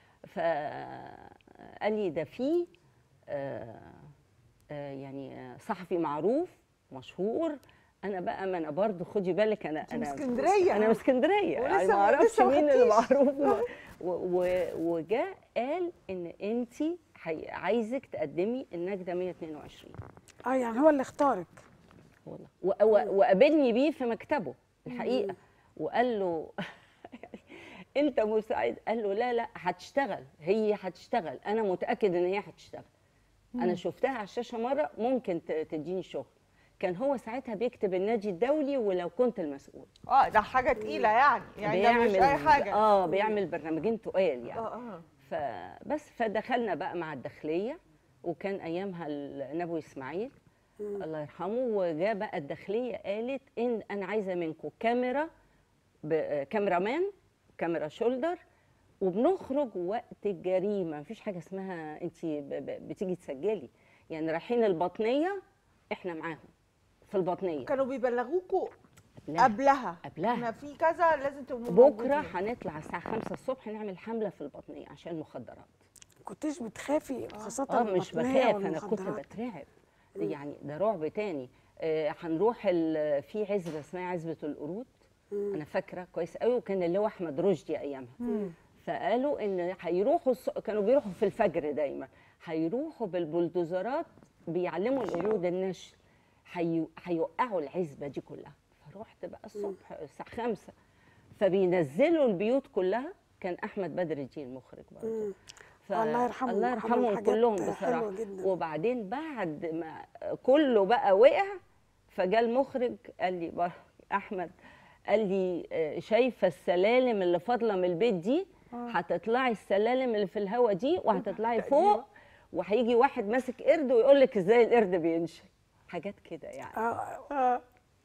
فقال لي ده في آه، آه، يعني آه، صحفي معروف مشهور انا بقى ما انا برضه خدي بالك انا من انا اسكندريه انا من اسكندريه ولسه يعني ما ما- اعرفش لسه ما مين اللي خدتيش. معروف و- و- و- وجاء قال ان انت عايزك تقدمي النجده 122 اه يعني هو اللي اختارك والله و- و- وقابلني بيه في مكتبه الحقيقه وقال له انت مساعد قال له لا لا هتشتغل هي هتشتغل انا متاكد ان هي هتشتغل انا شفتها على الشاشه مره ممكن ت- تديني شغل كان هو ساعتها بيكتب النادي الدولي ولو كنت المسؤول اه ده حاجه تقيله يعني يعني ده مش اي حاجه اه بيعمل برنامجين تقال يعني اه اه فبس فدخلنا بقى مع الداخليه وكان ايامها النبوي اسماعيل الله يرحمه وجاء بقى الداخليه قالت ان انا عايزه منكم كاميرا ب- كاميرا مان كاميرا شولدر وبنخرج وقت الجريمه مفيش حاجه اسمها انت بتيجي تسجلي يعني رايحين البطنيه احنا معاهم في البطنيه كانوا بيبلغوكوا قبلها. قبلها قبلها. احنا في كذا لازم تبقوا بكره موجودين. هنطلع الساعه 5 الصبح نعمل حمله في البطنيه عشان المخدرات كنتش بتخافي خاصه اه مش البطنية بخاف انا كنت والمخدرات؟ بترعب يعني ده رعب تاني آه هنروح ال- في عزبه اسمها عزبه القرود انا فاكره كويس قوي وكان اللي هو احمد رشدي ايامها فقالوا ان هيروحوا الص- كانوا بيروحوا في الفجر دايما هيروحوا بالبلدوزرات بيعلموا القرود النشل هي- هيوقعوا العزبه دي كلها فروحت بقى الصبح الساعه 5 فبينزلوا البيوت كلها كان احمد بدر الدين المخرج برضه ف... الله يرحمه، الله عمل يرحمهم حاجات كلهم حلوة بصراحه جدا. وبعدين بعد ما كله بقى وقع فجاء المخرج قال لي بر- احمد قال لي آه، شايفه السلالم اللي فاضله من البيت دي هتطلعي السلالم اللي في الهوا دي وهتطلعي فوق وهيجي واحد ماسك قرد ويقول لك ازاي القرد بينشل حاجات كده يعني اه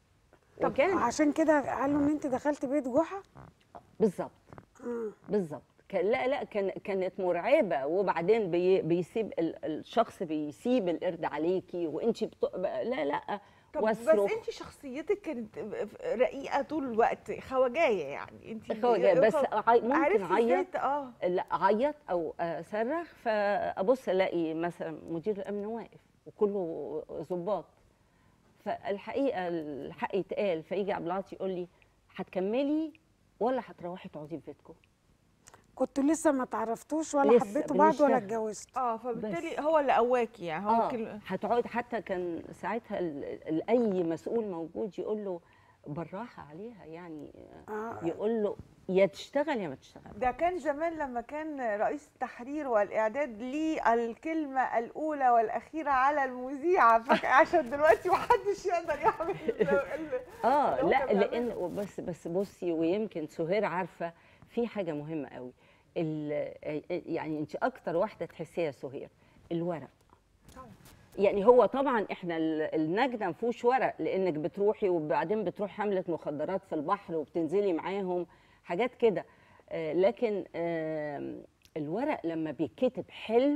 وكان عشان كده قالوا ان انت دخلت بيت جحا بالظبط آه. بالظبط كان لا لا كان كانت مرعبه وبعدين بي بيسيب ال- الشخص بيسيب القرد عليكي وانت بت... لا لا طب واصرخ بس انت شخصيتك كانت رقيقه طول الوقت خواجايه يعني انت خواجة بس عي- ممكن عرفتي ازاي اعيط ت- اه لا اعيط او اصرخ فابص الاقي مثلا مدير الامن واقف وكله ظباط فالحقيقه الحق يتقال فيجي عبد العاطي يقول لي هتكملي ولا هتروحي تقعدي في بيتكم كنتوا لسه ما تعرفتوش ولا لسه حبيتوا بعض ولا بنشتغل. اتجوزتوا اه فبالتالي بس. هو اللي قواكي يعني هو اه كل... هتقعد حتى كان ساعتها ال- ال- اي مسؤول موجود يقول له بالراحه عليها يعني آه. يقول له يا تشتغل يا ما تشتغل ده كان زمان لما كان رئيس التحرير والاعداد ليه الكلمه الاولى والاخيره على المذيعه فك- عشان دلوقتي محدش يقدر يعمل ال- ال- اه اللي هو لا كان لان بيعمله. بس بس بصي ويمكن سهير عارفه في حاجه مهمه قوي ال- يعني انت اكتر واحده تحسيها يا سهير الورق يعني هو طبعا احنا ال- النجده ما فيهوش ورق لانك بتروحي وبعدين بتروحي حمله مخدرات في البحر وبتنزلي معاهم حاجات كده آه، لكن آم، الورق لما بيتكتب حلو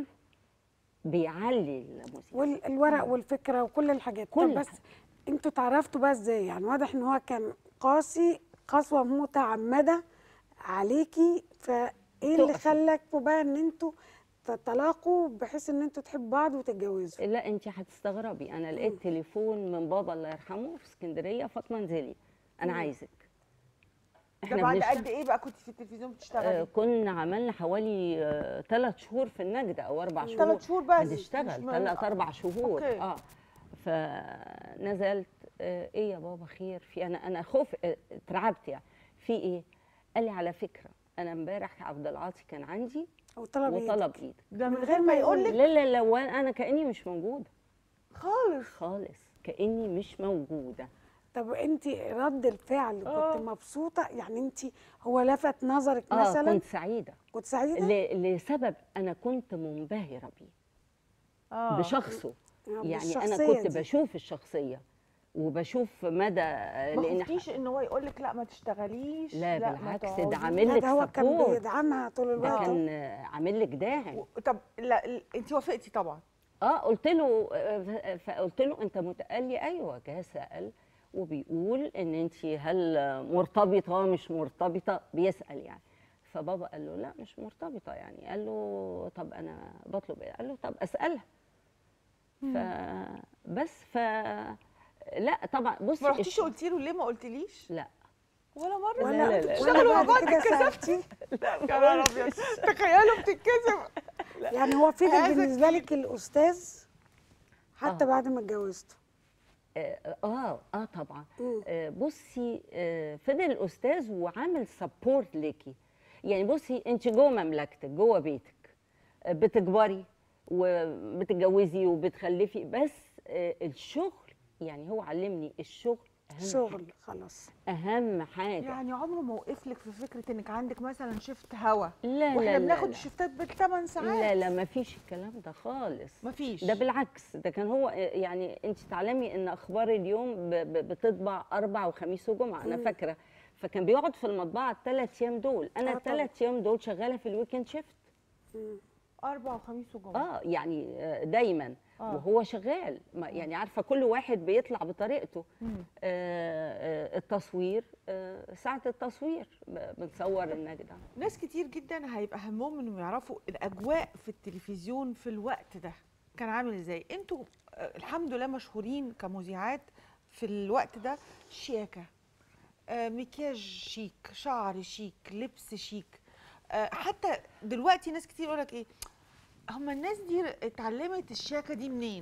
بيعلي الموسيقى والورق والفكره وكل الحاجات كل طب بس حاجة. انتوا اتعرفتوا بقى ازاي يعني واضح ان هو كان قاسي قسوه متعمده عليكي فايه اللي تقفي. خلاكوا بقى ان انتوا تتلاقوا بحيث ان انتوا تحبوا بعض وتتجوزوا لا انت هتستغربي انا لقيت تليفون من بابا الله يرحمه في اسكندريه فاطمه انزلي انا عايزك ده بعد بنشتغل- قد ايه بقى كنت في التلفزيون آه بتشتغلي؟ كنا عملنا حوالي ثلاث شهور في النجدة او اربع شهور ثلاث شهور بس، مش بنشتغل من- ثلاث اربع شهور أوكي. اه فنزلت آه ايه يا بابا خير في انا انا خوف آه، اترعبت يعني في ايه قال لي على فكره انا امبارح عبد العاطي كان عندي وطلب ايه وطلب ايدك ده من غير ما يقول لك لا لا لا وانا انا كاني مش موجوده خالص خالص كاني مش موجوده طب انت رد الفعل آه. كنت مبسوطه يعني انت هو لفت نظرك اه مثلا كنت سعيده كنت سعيده ل- لسبب انا كنت منبهره بيه اه بشخصه آه، يعني انا بالشخصية كنت دي. بشوف الشخصيه وبشوف مدى ما لان خفتيش ان هو يقول لك لا ما تشتغليش لا ما بالعكس، ده تقعديش. عامل لا لك ده هو كان support. بيدعمها طول ده الوقت كان آه، عامل لك داعم و- طب لا ال- انت وافقتي طبعا اه قلت له آه، فقلت له انت مت... قال لي ايوه جه سال وبيقول ان انت هل مرتبطه مش مرتبطه بيسال يعني فبابا قال له لا مش مرتبطه يعني قال له طب انا بطلب ايه قال له طب اسالها فبس ف لا طبعا بصي ما رحتيش الش- قلتي له ليه ما قلتليش لا ولا مره ولا لا، لا، لا. ولا اشتغلوا مع بعد بعض كده اتكسفتي سالتي يا نهار ابيض تخيلوا بتتكسف يعني هو فضل عايزة بالنسبه لك الاستاذ حتى آه. بعد ما اتجوزتوا اه اه, آه طبعا مم. آه بصي آه فضل الاستاذ وعامل سبورت ليكي يعني بصي انت جوه مملكتك جوه بيتك آه بتكبري وبتتجوزي وبتخلفي بس آه الشغل يعني هو علمني الشغل اهم شغل خلاص حاجة. اهم حاجه يعني عمره ما وقف لك في فكره انك عندك مثلا شيفت هوا لا لا واحنا لا بناخد لا. الشيفتات بالثمان ساعات لا لا ما فيش الكلام ده خالص مفيش ده بالعكس ده كان هو يعني انت تعلمي ان اخبار اليوم ب- ب- بتطبع اربع وخميس وجمعه انا فاكره فكان بيقعد في المطبعه الثلاث ايام دول آه انا طبعا. الثلاث ايام دول شغاله في الويكند شيفت اربع وخميس وجمعه اه يعني آه، دايما آه. وهو شغال ما- يعني عارفه كل واحد بيطلع بطريقته مم. آه، آه، التصوير آه، ساعه التصوير ب- بنصور النجده ناس كتير جدا هيبقى همهم انهم يعرفوا الاجواء في التلفزيون في الوقت ده كان عامل ازاي انتوا آه، الحمد لله مشهورين كمذيعات في الوقت ده شياكه آه، مكياج شيك شعر شيك لبس شيك آه، حتى دلوقتي ناس كتير يقولك ايه هما الناس دي اتعلمت الشياكه دي منين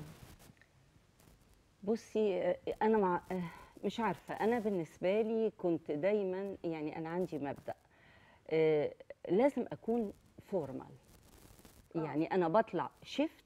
بصي آه، انا مع آه، مش عارفه انا بالنسبه لي كنت دايما يعني انا عندي مبدا آه، لازم اكون فورمال يعني انا بطلع شيفت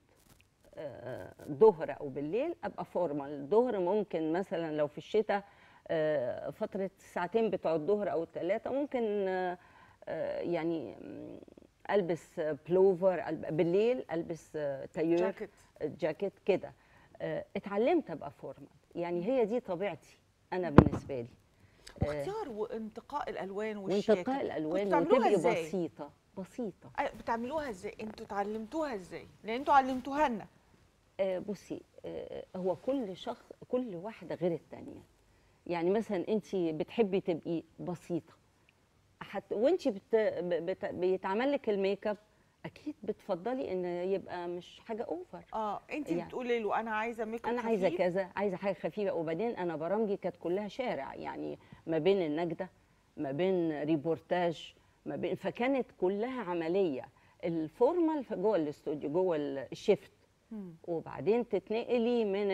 آه، ظهر او بالليل ابقى فورمال الظهر ممكن مثلا لو في الشتاء آه، فتره الساعتين بتوع الظهر او الثلاثه ممكن آه، آه، يعني مم، البس بلوفر ألب- بالليل البس آه، تايور جاكيت جاكيت كده آه، اتعلمت ابقى فورمال يعني هي دي طبيعتي انا بالنسبه لي آه، واختيار وانتقاء الالوان والشياكه وانتقاء الالوان كنتوا بتعملوها وتبقي إزاي؟ بسيطه بسيطه أيوة، بتعملوها ازاي انتوا اتعلمتوها ازاي لان انتوا علمتوها لنا آه، بصي آه، هو كل شخص كل واحده غير التانية يعني مثلا انت بتحبي تبقي بسيطه حتى وانت بت... بت... بيتعمل لك الميك اب اكيد بتفضلي ان يبقى مش حاجه اوفر اه انت يعني- بتقولي له انا عايزه ميك اب انا عايزه خفيف. كذا عايزه حاجه خفيفه وبعدين انا برامجي كانت كلها شارع يعني ما بين النجده ما بين ريبورتاج ما بين فكانت كلها عمليه الفورمال في جوه الاستوديو جوه الشيفت مم. وبعدين تتنقلي من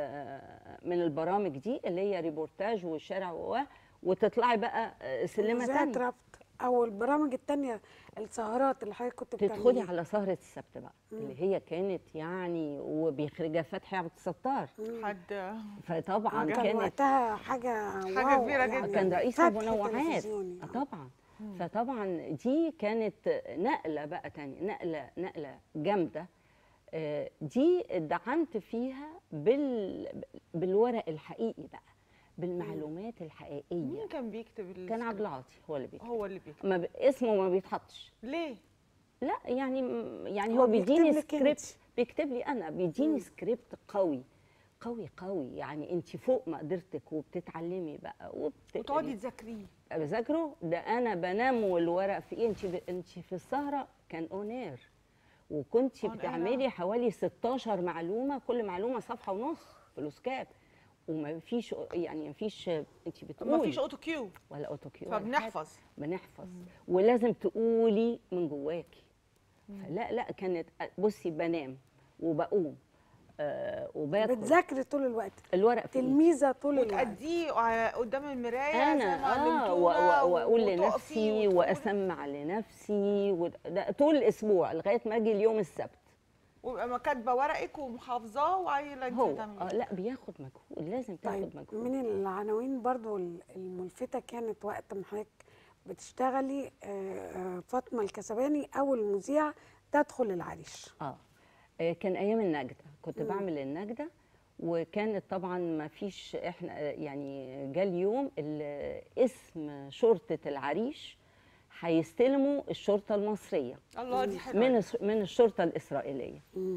ال- من البرامج دي اللي هي ريبورتاج والشارع و وتطلعي بقى سلمه مذيعة تانية ربط او البرامج التانية السهرات اللي حضرتك كنت تدخلي بتعمليها على سهره السبت بقى اللي هي كانت يعني وبيخرجها فتحي عبد الستار حد فطبعا كان كان كانت وقتها حاجة حاجة واو كبيرة يعني جداً. كان رئيس فتح المنوعات تلفزيوني. آه طبعا فطبعا دي كانت نقله بقى تانية نقله نقله جامده آه، دي دعمت فيها بال بالورق الحقيقي بقى بالمعلومات الحقيقيه مين كان بيكتب ال- كان عبد العاطي هو اللي بيكتب هو اللي بيكتب ما ب... اسمه ما بيتحطش ليه لا يعني يعني هو هو بيكتب بيديني لك سكريبت انت. بيكتب لي انا بيديني سكريبت قوي قوي قوي يعني انت فوق مقدرتك وبتتعلمي بقى وبت... وتقعدي تذاكريه بذاكره ده انا بنام والورق في ايه انت ب... انت في السهره كان اونير وكنت On air. بتعملي حوالي 16 معلومه كل معلومه صفحه ونص فلوسكاب وما فيش يعني ما فيش انت بتقولي ما فيش اوتو كيو ولا اوتوكيو ولا حاجة. فبنحفظ بنحفظ ولازم تقولي من جواكي فلا لا كانت بصي بنام وبقوم آه وباكل بتذاكري طول الوقت الورق في إيدي. تلميذة طول الوقت وتأديه ع- قدام المرايه زي ما انا اه علمتونا و- و- واقول وتقفي لنفسي وتقولي. واسمع لنفسي وده طول الاسبوع لغايه ما اجي اليوم السبت ويبقى ما كاتبه ورقك ومحافظاه وعايله انت هو تعملي آه لا بياخد مجهود لازم تاخد طيب مجهود من العناوين برضو الملفتة كانت وقت ما حضرتك بتشتغلي آه، آه، فاطمة الكسباني أول مذيعة تدخل العريش اه آه، كان ايام النجده كنت بعمل النجده وكانت طبعا ما فيش احنا آه، يعني جه اليوم اللي اسم شرطه العريش هيستلموا الشرطه المصريه الله دي حلوه من الس- من الشرطه الاسرائيليه مم.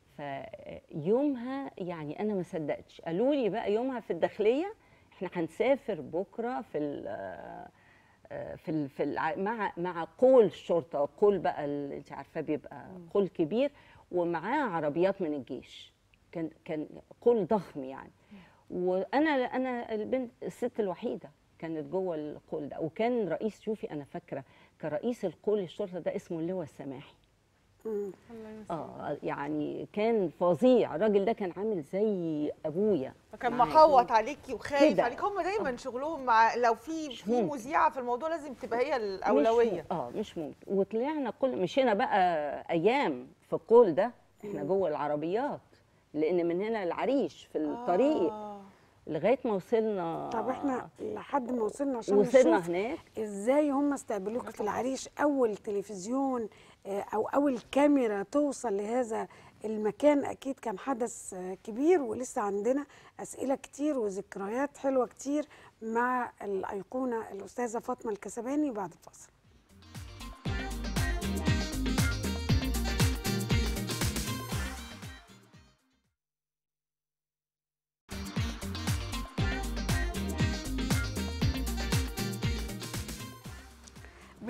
فيومها يعني انا ما صدقتش قالوا لي بقى يومها في الداخليه احنا هنسافر بكره في ال في ال في الع- مع مع قول الشرطه قول بقى ال- انت عارفه بيبقى قول كبير ومعاه عربيات من الجيش كان كان قول ضخم يعني وانا انا البنت الست الوحيده كانت جوه القول ده وكان رئيس شوفي انا فاكره كرئيس القول الشرطه ده اسمه اللواء السماحي مم. الله يسلمك. اه يعني كان فظيع الراجل ده كان عامل زي ابويا كان معايا. محوط عليكي وخايف كده. عليك هم دايما شغلهم مع لو في مش في ممكن. مذيعه في الموضوع لازم تبقى هي مش الاولويه م- اه مش ممكن وطلعنا كل مشينا بقى ايام في القول ده احنا جوه العربيات لان من هنا العريش في الطريق آه. لغايه ما وصلنا طب احنا لحد ما وصلنا عشان وصلنا نشوف هناك ازاي هم استقبلوك في العريش اول تلفزيون آه، او اول كاميرا توصل لهذا المكان اكيد كان حدث آه، كبير ولسه عندنا اسئله كتير وذكريات حلوه كتير مع الايقونه الاستاذه فاطمه الكسباني بعد الفاصل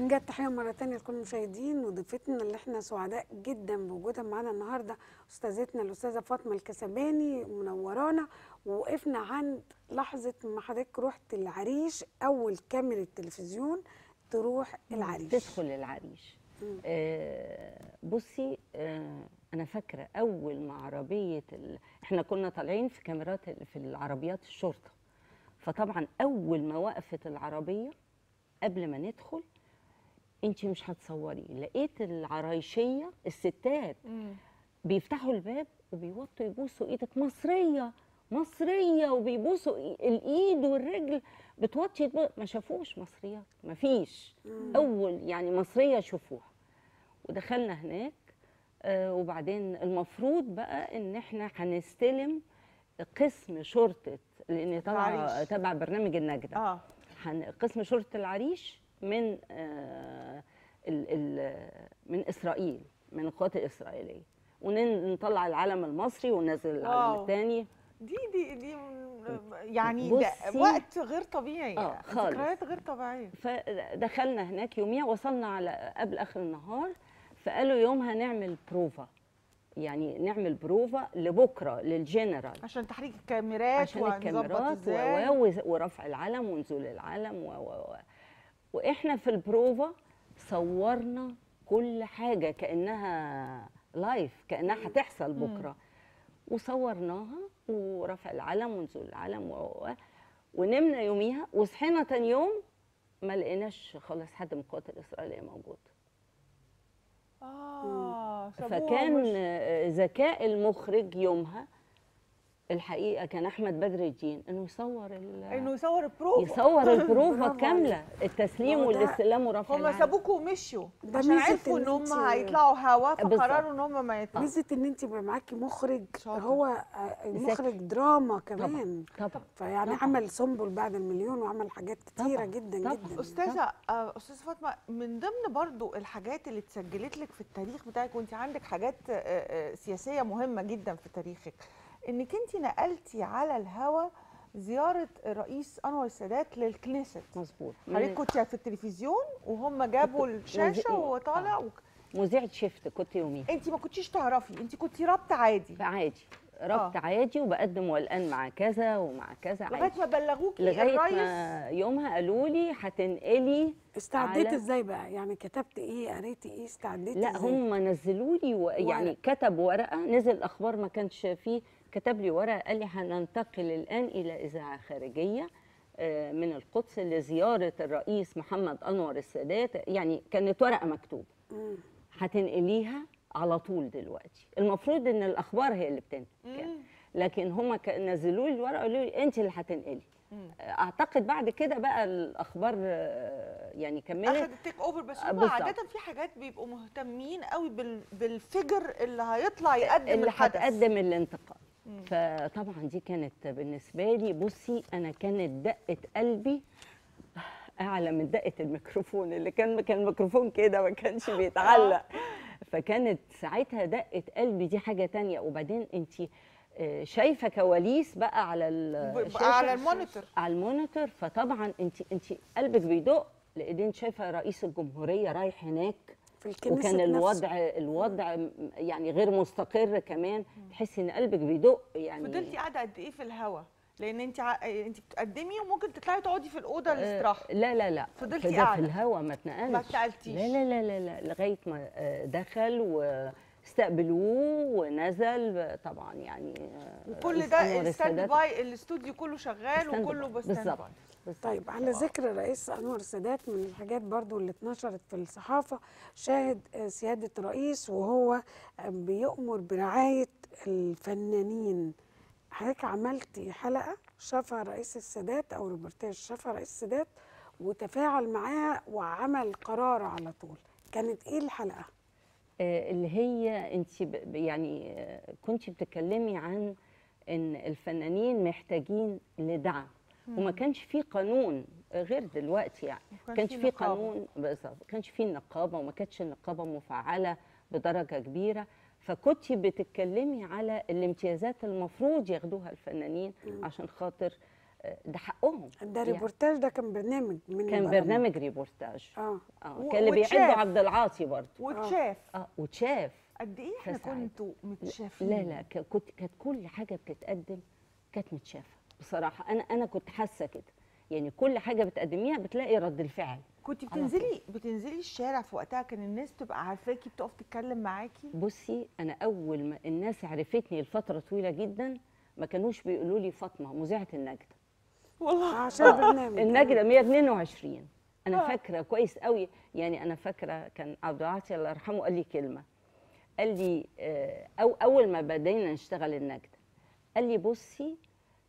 بنجد تحيه مره تانية لكل المشاهدين وضيفتنا اللي احنا سعداء جدا بوجودها معانا النهارده استاذتنا الاستاذه فاطمه الكسباني منورانا ووقفنا عند لحظه ما حضرتك رحت العريش اول كاميرا تلفزيون تروح العريش تدخل العريش آه بصي آه انا فاكره اول ما عربيه ال... احنا كنا طالعين في كاميرات ال- في العربيات الشرطه فطبعا اول ما وقفت العربيه قبل ما ندخل انت مش هتصوري لقيت العرايشيه الستات بيفتحوا الباب وبيوطوا يبوسوا ايدك مصريه مصريه وبيبوسوا إي- الايد والرجل بتوطي تبو- ما شافوش مصريات ما فيش اول يعني مصريه شوفوها ودخلنا هناك آه وبعدين المفروض بقى ان احنا هنستلم قسم شرطه لان طبعا العريش. تبع برنامج النجده اه هن- قسم شرطه العريش من آه ال ال من اسرائيل من القوات الاسرائيليه ونطلع العلم المصري وننزل العلم واو. الثاني دي دي دي م- يعني ده بصي. وقت غير طبيعي آه، خالص. ذكريات غير طبيعيه فدخلنا هناك يوميها وصلنا على قبل اخر النهار فقالوا يومها نعمل بروفا يعني نعمل بروفا لبكره للجنرال عشان تحريك الكاميرات عشان وهنظبط الكاميرات ازاي و- و- ورفع العلم ونزول العلم و و و واحنا في البروفا صورنا كل حاجه كانها لايف كانها هتحصل بكره وصورناها ورفع العلم ونزول العلم و و- ونمنا يوميها وصحينا تاني يوم ما لقيناش خالص حد من القوات الاسرائيليه موجود اه سابوها فكان ومشوا. آه، ذكاء المخرج يومها الحقيقه كان احمد بدر الدين انه يصور ال- انه يصور البروفا يصور البروفه برافو كامله التسليم ما هو ده- والاستلام ورفع هم العلم. سابوكوا ومشوا ده عشان ميزة عرفوا إن ان هم انت- هيطلعوا هوا بالظبط. فقرروا ان هم ما يطلعوا ميزه ان انت يبقى معاكي مخرج شاطر. هو آه، مخرج دراما كمان طبعا طبعا فيعني طبعاً. عمل سنبل بعد المليون وعمل حاجات كتيره طبعاً، جدا طبعاً. جدا استاذه آه، استاذه فاطمه من ضمن برضو الحاجات اللي اتسجلت لك في التاريخ بتاعك وانت عندك حاجات آه، آه، سياسيه مهمه جدا في تاريخك انك انت نقلتي على الهوا زياره الرئيس انور السادات للكنيست مظبوط حضرتك كنت في التلفزيون وهم جابوا الشاشه مذيع- وهو طالع آه. وك... مذيعه شيفت كنت يوميها انت ما كنتيش تعرفي انت كنتي رابطه عادي عادي ربط عادي وبقدم والان مع كذا ومع كذا لغايه عادي ما بلغوكي لغايه الرئيس ما يومها قالوا لي هتنقلي استعديت على- ازاي بقى يعني كتبت ايه قريتي ايه استعديت لا ازاي هم نزلوا لي و... يعني ورق. كتب ورقه نزل اخبار ما كانش فيه كتب لي ورقه قال لي هننتقل الان الى اذاعه خارجيه آه، من القدس لزياره الرئيس محمد انور السادات يعني كانت ورقه مكتوبه مم. هتنقليها على طول دلوقتي المفروض ان الاخبار هي اللي بتنقل لكن هم نزلوا لي الورقه قالوا لي انت اللي هتنقلي اعتقد بعد كده بقى الاخبار آه، يعني كملت اخذ التيك اوفر بس آه، هم بالظبط. عاده في حاجات بيبقوا مهتمين قوي بال... بالفجر اللي هيطلع يقدم اللي الحدث هتقدم الانتقال فطبعا دي كانت بالنسبه لي بصي انا كانت دقه قلبي اعلى من دقه الميكروفون اللي كان كان الميكروفون كده ما كانش بيتعلق فكانت ساعتها دقه قلبي دي حاجه تانية وبعدين انت شايفه كواليس بقى على الشاشه على المونيتور على المونيتور فطبعا انت انت قلبك بيدق لان انت شايفه رئيس الجمهوريه رايح هناك في الكنيسة وكان نفسه. الوضع الوضع م- يعني غير مستقر كمان تحسي ان قلبك بيدق يعني فضلتي قاعده قد ايه في الهوا لان انت ع... انت بتقدمي وممكن تطلعي تقعدي في الاوضه آه، الاستراحه لا لا لا فضلتي في ده في قاعدة. الهوا ما اتنقلش ما اتنقلتيش. لا لا لا لا, لا لغايه ما آه، دخل واستقبلوه ونزل طبعا يعني آه، وكل رئيس ده أنور الستاند السادات باي الاستوديو كله شغال ستاند وكله باي. بستاند بالظبط باي بالظبط. طيب على ذكر الرئيس انور السادات من الحاجات برضو اللي اتنشرت في الصحافه شاهد آه، سياده الرئيس وهو آه، بيأمر برعايه الفنانين حضرتك عملتي حلقه شافها رئيس السادات او ريبورتاج شافها رئيس السادات وتفاعل معاها وعمل قرار على طول كانت ايه الحلقه آه، اللي هي انت ب- ب- يعني آه، كنت بتتكلمي عن ان الفنانين محتاجين لدعم وما كانش في قانون آه، غير دلوقتي يعني ما ما كانش كانش في في نقابة. قانون بالظبط ما كانش في النقابه وما كانتش النقابه مفعله بدرجه كبيره فكنت بتتكلمي على الامتيازات المفروض ياخدوها الفنانين عشان خاطر آه، ده حقهم ده يعني ريبورتاج ده كان برنامج من كان البرامج. برنامج ريبورتاج اه اه و- كان اللي واتشاف. بيعده عبد العاطي برضه واتشاف اه وتشاف قد ايه احنا فسعيد. كنتوا متشافين لا لا ك- كنت كانت كل حاجه بتتقدم كانت متشافه بصراحه انا انا كنت حاسه كده يعني كل حاجه بتقدميها بتلاقي رد الفعل كنت على طول. بتنزلي بتنزلي الشارع في وقتها كان الناس تبقى عارفاكي بتقف تتكلم معاكي بصي انا اول ما الناس عرفتني لفتره طويله جدا ما كانوش بيقولوا لي فاطمه مذيعه النجده والله عشان برنامج النجده 122 انا آه. فاكره كويس قوي يعني انا فاكره كان عبد العاطي الله يرحمه قال لي كلمه قال لي آه، او اول ما بدينا نشتغل النجده قال لي بصي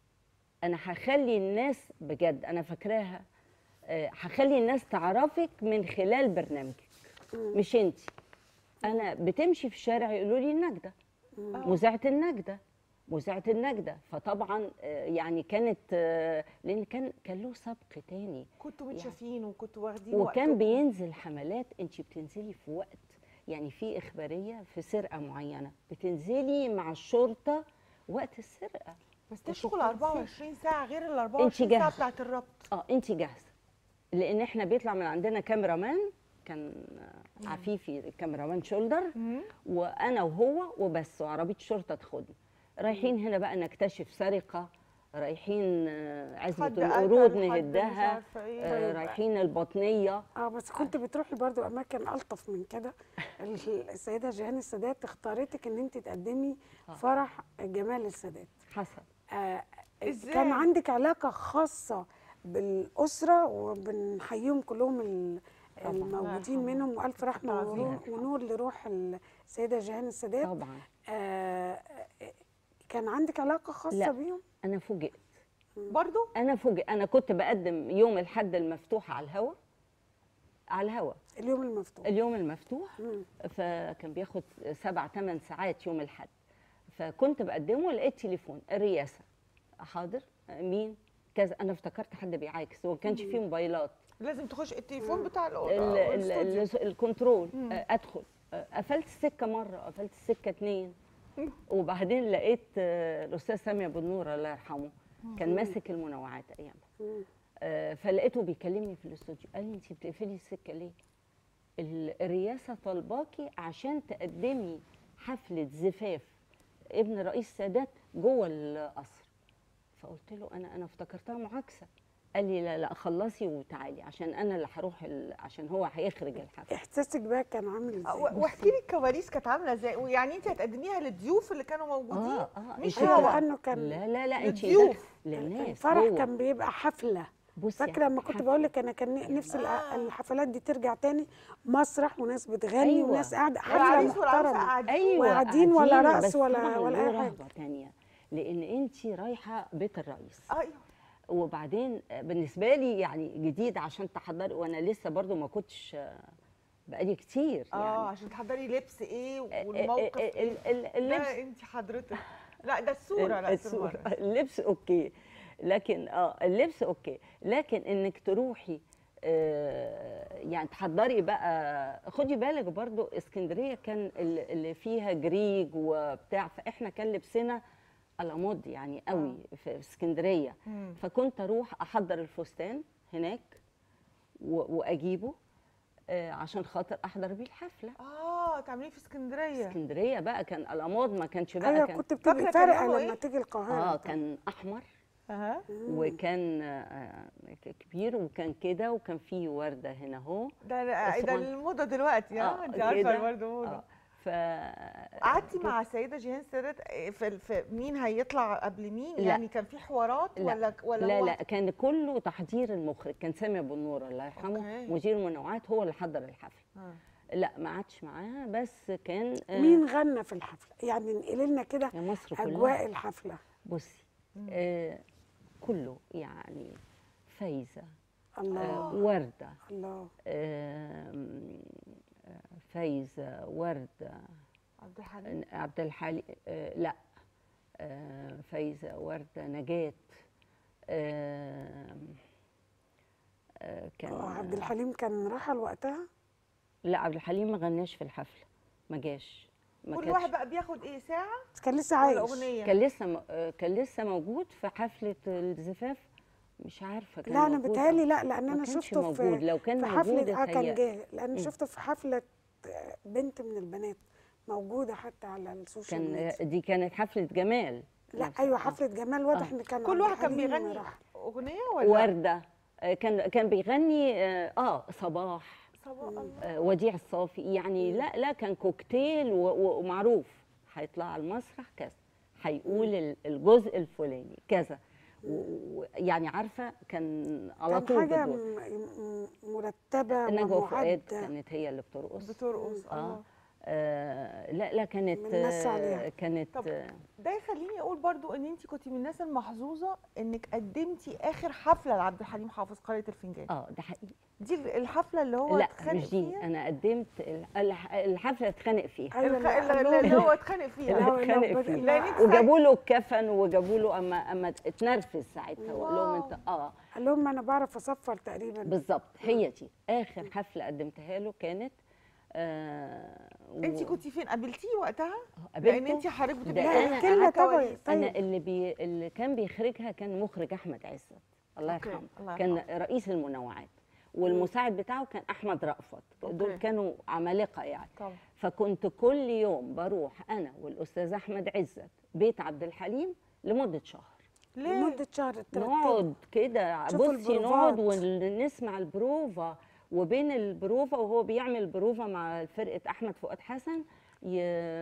انا هخلي الناس بجد انا فاكراها آه، هخلي الناس تعرفك من خلال برنامجك مش انت انا بتمشي في الشارع يقولوا لي النجده مذيعه النجده مذيعه النجده فطبعا آه، يعني كانت آه، لان كان كان له سبق تاني كنتوا متشافين وكنتوا واخدين وكان وقتكم. بينزل حملات انت بتنزلي في وقت يعني في اخباريه في سرقه معينه بتنزلي مع الشرطه وقت السرقه بس ده انت شغل بتنزلي. 24 ساعه غير ال 24 ساعه جاهزة. بتاعت الربط اه انت جاهزه لان احنا بيطلع من عندنا كاميرامان كان آه، عفيفي كاميرامان شولدر وانا وهو وبس وعربيه شرطه تاخدنا رايحين هنا بقى نكتشف سرقه رايحين آه، عزبه حد القرود قتل، حد مش نهدها عارفة إيه. آه، رايحين البطنيه اه بس كنت بتروحي برضو اماكن الطف من كده ال- السيده جيهان السادات اختارتك ان انت تقدمي فرح جمال السادات حسن آه إزاي؟ كان عندك علاقه خاصه بالاسره وبنحييهم كلهم ال- طبعاً. الموجودين الله منهم والف رحمه عظيم. ونور, ونور لروح السيده جيهان السادات طبعا آه كان عندك علاقه خاصه لا. بيهم انا فوجئت برضو انا فوجئت انا كنت بقدم يوم الحد المفتوح على الهوا على الهوا اليوم المفتوح اليوم المفتوح مم. فكان بياخد سبع ثمان ساعات يوم الحد فكنت بقدمه لقيت تليفون الرئاسه حاضر مين كذا انا افتكرت حد بيعاكس وما كانش فيه موبايلات لازم تخش التليفون بتاع ال- الأوضة ال- الاستوديو. ال- الكنترول آه، ادخل آه، قفلت السكه مره قفلت السكه اتنين وبعدين لقيت آه، الاستاذ سامي ابو النور الله يرحمه كان ماسك المنوعات ايامها مم. آه، فلقيته بيكلمني في الاستوديو قال لي انت بتقفلي السكه ليه؟ ال- الرئاسه طالباكي عشان تقدمي حفله زفاف ابن رئيس السادات جوه القصر فقلت له انا انا افتكرتها معاكسه قال لي لا لا خلصي وتعالي عشان انا اللي هروح ال- عشان هو هيخرج الحفله احساسك بقى كان عامل آه، ازاي و- واحكي لي الكواليس كانت عامله ازاي ويعني انت هتقدميها للضيوف اللي كانوا موجودين اه اه مش انت هو هو. لانه كان لا لا لا انت للضيوف. للناس الفرح جوه. كان بيبقى حفله بصي فاكره لما كنت حفلة. بقول لك انا كان نفسي الع- الحفلات دي ترجع تاني مسرح وناس بتغني أيوة. وناس قاعده حفله والعريس والعروسه محترمه قاعدين ايوه وقاعدين ولا قاعدين، رقص بس ولا- طبعاً ولا له أي حاجة. رهبه تانية لان انت رايحه بيت الرئيس ايوه وبعدين بالنسبه لي يعني جديد عشان تحضري وانا لسه برضو ما كنتش آه، بقالي كتير اه يعني عشان تحضري لبس ايه ال- والموقف ال- ايه ال- اللبس لا انت حضرتك لا ده الصوره لا الصورة. الصورة. اللبس اوكي لكن اه اللبس اوكي لكن انك تروحي آه يعني تحضري بقى خدي بالك برضو اسكندريه كان ال- اللي فيها جريج وبتاع فاحنا كان لبسنا الامود يعني قوي في اسكندريه مم. فكنت اروح احضر الفستان هناك و- واجيبه آه عشان خاطر احضر بيه الحفله اه تعمليه في اسكندريه اسكندريه بقى كان الامود ما كانش بقى ايوه كان كنت فاكرة بتبقي كان فارقه لونه لما إيه؟ تيجي القاهره اه طبعاً. كان احمر اها وكان آه، ك- كبير وكان كده وكان فيه ورده هنا اهو ده ده, ده أسوان. الموضه دلوقتي اه انت كده. عارفه برضه موضه آه، ف قعدتي مع السيده جيهان السادات في, في مين هيطلع قبل مين لا. يعني كان في حوارات لا. ولا ولا لا هو لا كان كله تحضير المخرج كان سامي ابو النور الله يرحمه أوكي. مدير المنوعات هو اللي حضر الحفله آه. لا ما قعدش معاها بس كان آه، مين غنى في الحفله يعني انقلي لنا كده يا مصر كلها اجواء الحفله بصي آه كله يعني فايزه آه الله ورده الله آم، آه، فايزه ورده عبد الحليم عبد الحليم آه لا آه فايزه ورده نجاه آم، آه كان آه، عبد الحليم كان رحل وقتها لا عبد الحليم ما غناش في الحفله ما جاش ما كل كانش- واحد بقى بياخد ايه ساعه بس كان لسه ولا عايش اغنيه كان لسه م- آه، كان لسه موجود في حفله الزفاف مش عارفه كان لا انا موجود بيتهيألي أو- لا لان ما انا كانش شفته موجود في لو كان في موجود حفله اه كان اتهيأ- جه لان مم. شفته في حفله آه، بنت من البنات موجوده حتى على السوشيال كان ميديا دي كانت حفله جمال لا نفسها. ايوه آه. حفله جمال واضح آه. ان كان كل عبد واحد كان الحليم بيغني راح. اغنيه ولا ورده آه، كان كان بيغني اه آه، صباح صباح الله آه، وديع الصافي يعني لا لا كان كوكتيل و- و- ومعروف هيطلع على المسرح كذا هيقول ال- الجزء الفلاني كذا و- و- يعني عارفه كان على كان طول حاجه بدور م- م- مرتبه نجوى فؤاد ومعده كانت هي اللي بترقص بترقص اه الله آه، لا لا كانت بنمسي عليها. آه، كانت طب آه، ده يخليني اقول برضو ان انت كنت من الناس المحظوظه انك قدمتي اخر حفله لعبد الحليم حافظ قريه الفنجان اه ده حقيقي دي الحفله اللي هو لا اتخانق مش دي فيها انا قدمت ال- الح- الحفله اتخانق فيها ايوه الخ- لا، اللي, قال اللي لهم- هو اتخانق اللي فيها هو- اتخانق لو فيه. بدأ- لأنك وجابوا له الكفن وجابوا له اما اما اتنرفز ساعتها وقال لهم واو. انت اه قال لهم انا بعرف اصفر تقريبا بالظبط هي دي اخر حفله قدمتها له كانت آه و- انت كنت فين قابلتيه وقتها قابلته. لان انت حضرتك ده بتبقي لا، أنا احكي لنا طبعا كواليس. انا طيب اللي بي اللي كان بيخرجها كان مخرج احمد عزت الله أوكي، يرحمه الله كان يرحمه. رئيس المنوعات والمساعد بتاعه كان احمد رأفت دول أوكي. كانوا عمالقه يعني طبعا فكنت كل يوم بروح انا والاستاذ احمد عزت بيت عبد الحليم لمده شهر ليه لمده شهر ترتبوا. نقعد كده شوفوا بصي نقعد البروفات. ونسمع البروفا وبين البروفا وهو بيعمل بروفا مع فرقه احمد فؤاد حسن ي...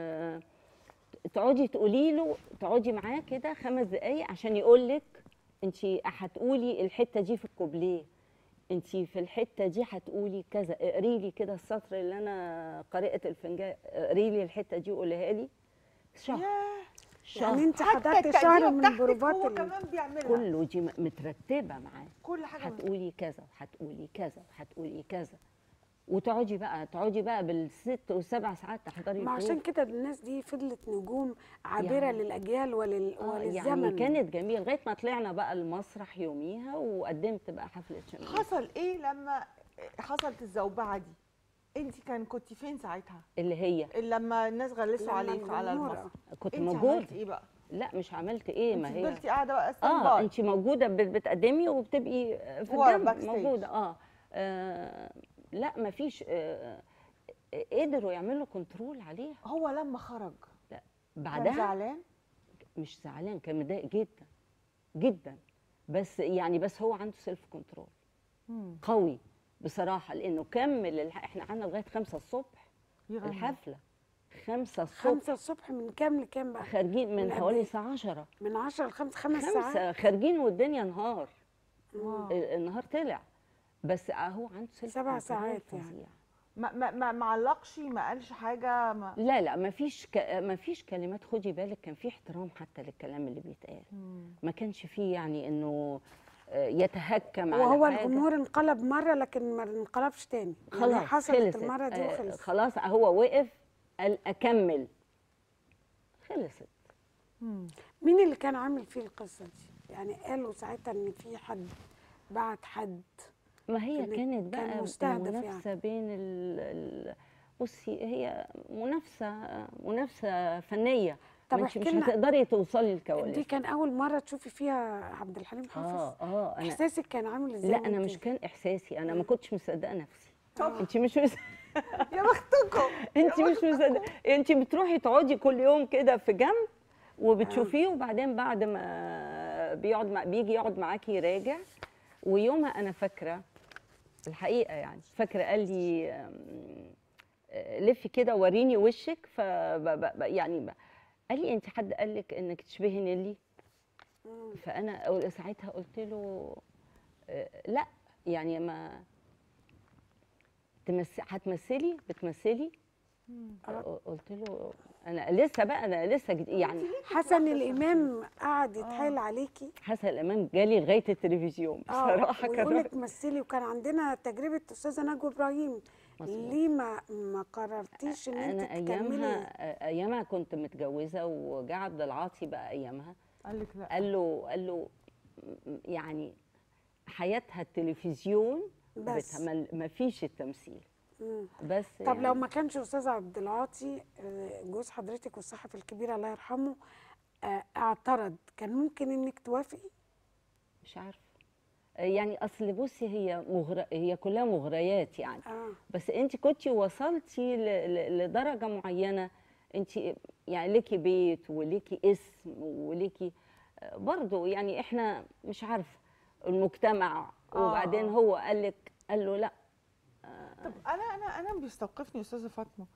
تقعدي تقولي له تقعدي معاه كده خمس دقايق عشان يقول لك انت هتقولي الحته دي في الكوبليه انت في الحته دي هتقولي كذا اقري لي كده السطر اللي انا قارئه الفنجان اقري لي الحته دي قوليها لي شهر ياه شهر يعني انت حتى حضرت شهر التقديمه من بتاعتك بروفات هو ال- كمان بيعملها كله دي م- مترتبه معاه كل حاجه من- هتقولي كذا وهتقولي كذا وهتقولي كذا وتقعدي بقى تقعدي بقى بالست والسبع ساعات تحضري ما عشان البروف. كده الناس دي فضلت نجوم عابره يعني- للاجيال ولل... آه وللزمن يعني كانت جميله لغايه ما طلعنا بقى المسرح يوميها وقدمت بقى حفله شمال حصل ايه لما حصلت الزوبعه دي انت كان كنت فين ساعتها اللي هي لما الناس غلسوا لما عليك على الجمهور- المسرح كنت انت موجوده عملتي ايه بقى لا مش عملت ايه ما انت هي فضلتي قاعده بقى اه ستاند انت موجوده بت- بتقدمي وبتبقي في ورا الجنب backstage. موجوده اه, آه لا ما فيش آه قدروا يعملوا كنترول عليها هو لما خرج كان بعدها زعلان مش زعلان كان متضايق جدا جدا بس يعني بس هو عنده سيلف كنترول مم. قوي بصراحه لانه كمل الح... احنا قعدنا لغايه خمسة الصبح يغني. الحفله خمسة الصبح خمسة الصبح من كام لكام بقى خارجين من من قد حوالي إيه؟ الساعه 10 من 10 ل 5 خمس ساعات خمسة خارجين والدنيا نهار واو. ال- النهار طلع بس هو عنده سيلف سبع كنترول ساعات يعني. فظيع. ما ما ما ما علقش ما قالش حاجه ما لا لا ما فيش ك... ما فيش كلمات خدي بالك كان في احترام حتى للكلام اللي بيتقال مم. ما كانش فيه يعني انه آه، يتهكم على وهو حاجة. الجمهور انقلب مره لكن ما انقلبش تاني يعني خلاص حصلت خلصت المره دي آه، وخلصت خلاص هو وقف قال اكمل خلصت مم. مين اللي كان عامل فيه القصه دي يعني قالوا ساعتها ان في حد بعت حد ما هي كان- كانت كان بقى مستهدف منافسه بين ال... ال... بصي هي منافسه منافسه فنيه طب ما انت احكي مش لنا- هتقدري توصلي دي للكواليس كان اول مره تشوفي فيها عبد الحليم حافظ اه اه انا احساسك كان عامل ازاي لا انا وانت- مش كان احساسي انا ما كنتش مصدقه نفسي طب انت مش مصدقه يا بختكم انت مش مصدقه انت بتروحي تقعدي كل يوم كده في جنب وبتشوفيه وبعدين بعد ما بيقعد مع بيجي يقعد معاكي يراجع ويومها انا فاكره الحقيقه يعني فاكره قال لي أم، آه، لفي كده وريني وشك ف يعني ب- قال لي انت حد قال لك انك تشبهي نيلي مم. فانا أول- ساعتها قلت له آه، لا يعني ما تمس... هتمثلي بتمثلي آه. قلت له انا لسه بقى انا لسه جد... يعني حسن الامام قعد يتحايل عليكي حسن الامام جالي لغايه التلفزيون بصراحه ويقول كان لك مثلي وكان عندنا تجربه استاذه نجوى ابراهيم مظبوط. ليه ما ما قررتيش ان انت انا تكملي ايامها ايامها كنت متجوزه وجا عبد العاطي بقى ايامها قال لك لا قال له قال له م- يعني حياتها التلفزيون بس. ما فيش التمثيل مم. بس طب يعني لو ما كانش استاذ عبد العاطي آه، جوز حضرتك والصحفي الكبير الله يرحمه آه، اعترض كان ممكن انك توافقي مش عارفه يعني اصل بصي هي مغر... هي كلها مغريات يعني اه بس انت كنتي وصلتي ل... ل... لدرجه معينه انت يعني ليكي بيت وليكي اسم وليكي برضه يعني احنا مش عارفه المجتمع آه. وبعدين هو قال لك قال له لا طب انا انا انا بيستوقفني استاذه فاطمه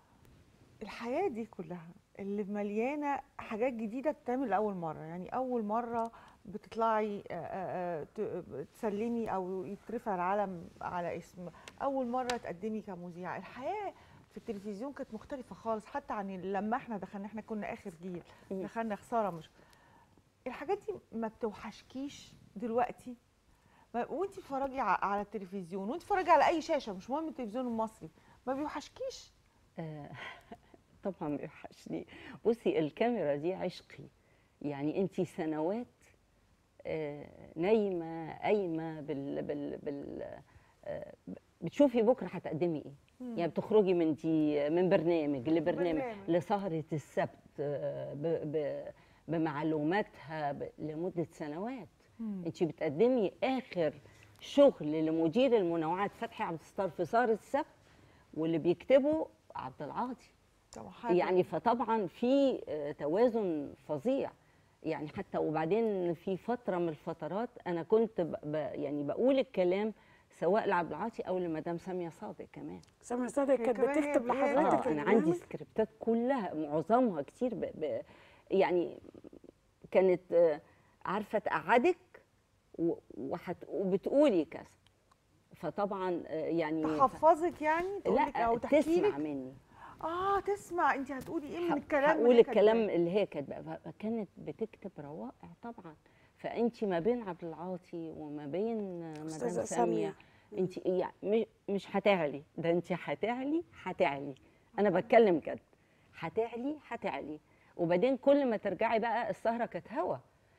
الحياه دي كلها اللي مليانه حاجات جديده بتعمل لاول مره يعني اول مره بتطلعي آه، آه، آه، ت- تسلمي او يترفع العلم على اسم اول مره تقدمي كمذيعه الحياه في التلفزيون كانت مختلفه خالص حتى عن لما احنا دخلنا احنا كنا اخر جيل مم. دخلنا خساره مش الحاجات دي ما بتوحشكيش دلوقتي ما- وانت بتتفرجي ع- على التلفزيون وانت بتتفرجي على اي شاشه مش مهم التلفزيون المصري ما بيوحشكيش آه، طبعا بيوحشني بصي الكاميرا دي عشقي يعني انت سنوات آه، نايمه قايمه بال بال بال آه، بتشوفي بكره هتقدمي ايه يعني بتخرجي من دي من برنامج لبرنامج برنامج. لسهره السبت آه، ب- ب- بمعلوماتها ب- لمده سنوات انت بتقدمي اخر شغل لمدير المنوعات فتحي عبد الستار في سهره السبت واللي بيكتبه عبد العاطي طبعا حاجة. يعني فطبعا في آه، توازن فظيع يعني حتى وبعدين في فتره من الفترات انا كنت ب ب يعني بقول الكلام سواء لعبد العاطي او لمدام ساميه صادق كمان سامية صادق كانت كمان هي- بتكتب هي- لحضرتك اه انا عندي البرنامج؟ سكريبتات كلها معظمها كتير ب ب يعني كانت آه، عارفه تقعدك و- وحت وبتقولي كذا فطبعا آه، يعني تحفظك يعني تقولك لا او تحكي تسمع لك مني اه تسمع انت هتقولي ايه من ه- الكلام اللي هقول هي الكلام كاتباه. اللي هي كاتباه كانت بتكتب روائع طبعا فانت ما بين عبد العاطي وما بين مدام أستاذة ساميه سامية. انت يعني مش- مش هتعلي ده انت هتعلي هتعلي انا بتكلم جد هتعلي هتعلي وبعدين كل ما ترجعي بقى السهره كانت هوا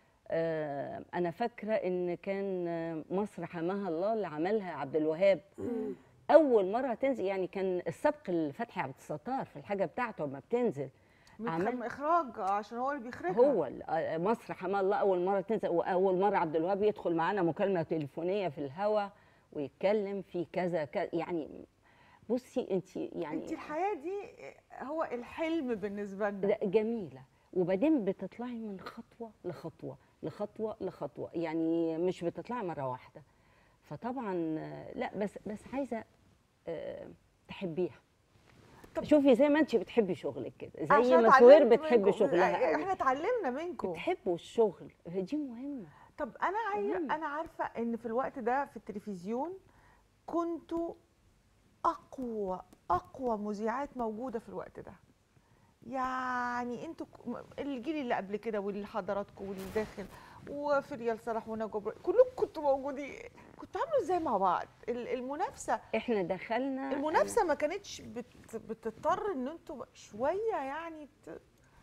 آه انا فاكره ان كان آه، مصر حماها الله اللي عملها عبد الوهاب اول مره تنزل يعني كان السبق لفتحي عبد الستار في الحاجه بتاعته لما بتنزل من عمل- خم- اخراج عشان هو اللي بيخرجها هو ال- آه، مصر حماه الله اول مره تنزل واول مره عبد الوهاب يدخل معانا مكالمه تليفونيه في الهوا ويتكلم في كذا كذا يعني بصي انت يعني انت الحياه دي هو الحلم بالنسبه لنا لا، جميله وبعدين بتطلعي من خطوه لخطوه لخطوه لخطوه يعني مش بتطلعي مره واحده فطبعا آه، لا بس بس عايزه آه، تحبيها طب- شوفي زي ما انت بتحبي شغلك كده زي عشان ما سوير اتعلمت بتحب منكم. شغلها قوي احنا اتعلمنا منكم بتحبوا الشغل دي مهمه طب انا عايزه مهم. انا عارفه ان في الوقت ده في التلفزيون كنتوا اقوى اقوى مذيعات موجوده في الوقت ده يعني انتوا ك- الجيل اللي قبل كده واللي حضراتكم واللي داخل وفريال صلاح ونجوى إبراهيم، كلكم كنتوا موجودين كنتوا عاملوا ازاي مع بعض ال- المنافسه احنا دخلنا المنافسه ما كانتش بت بتضطر ان انتوا شويه يعني ت...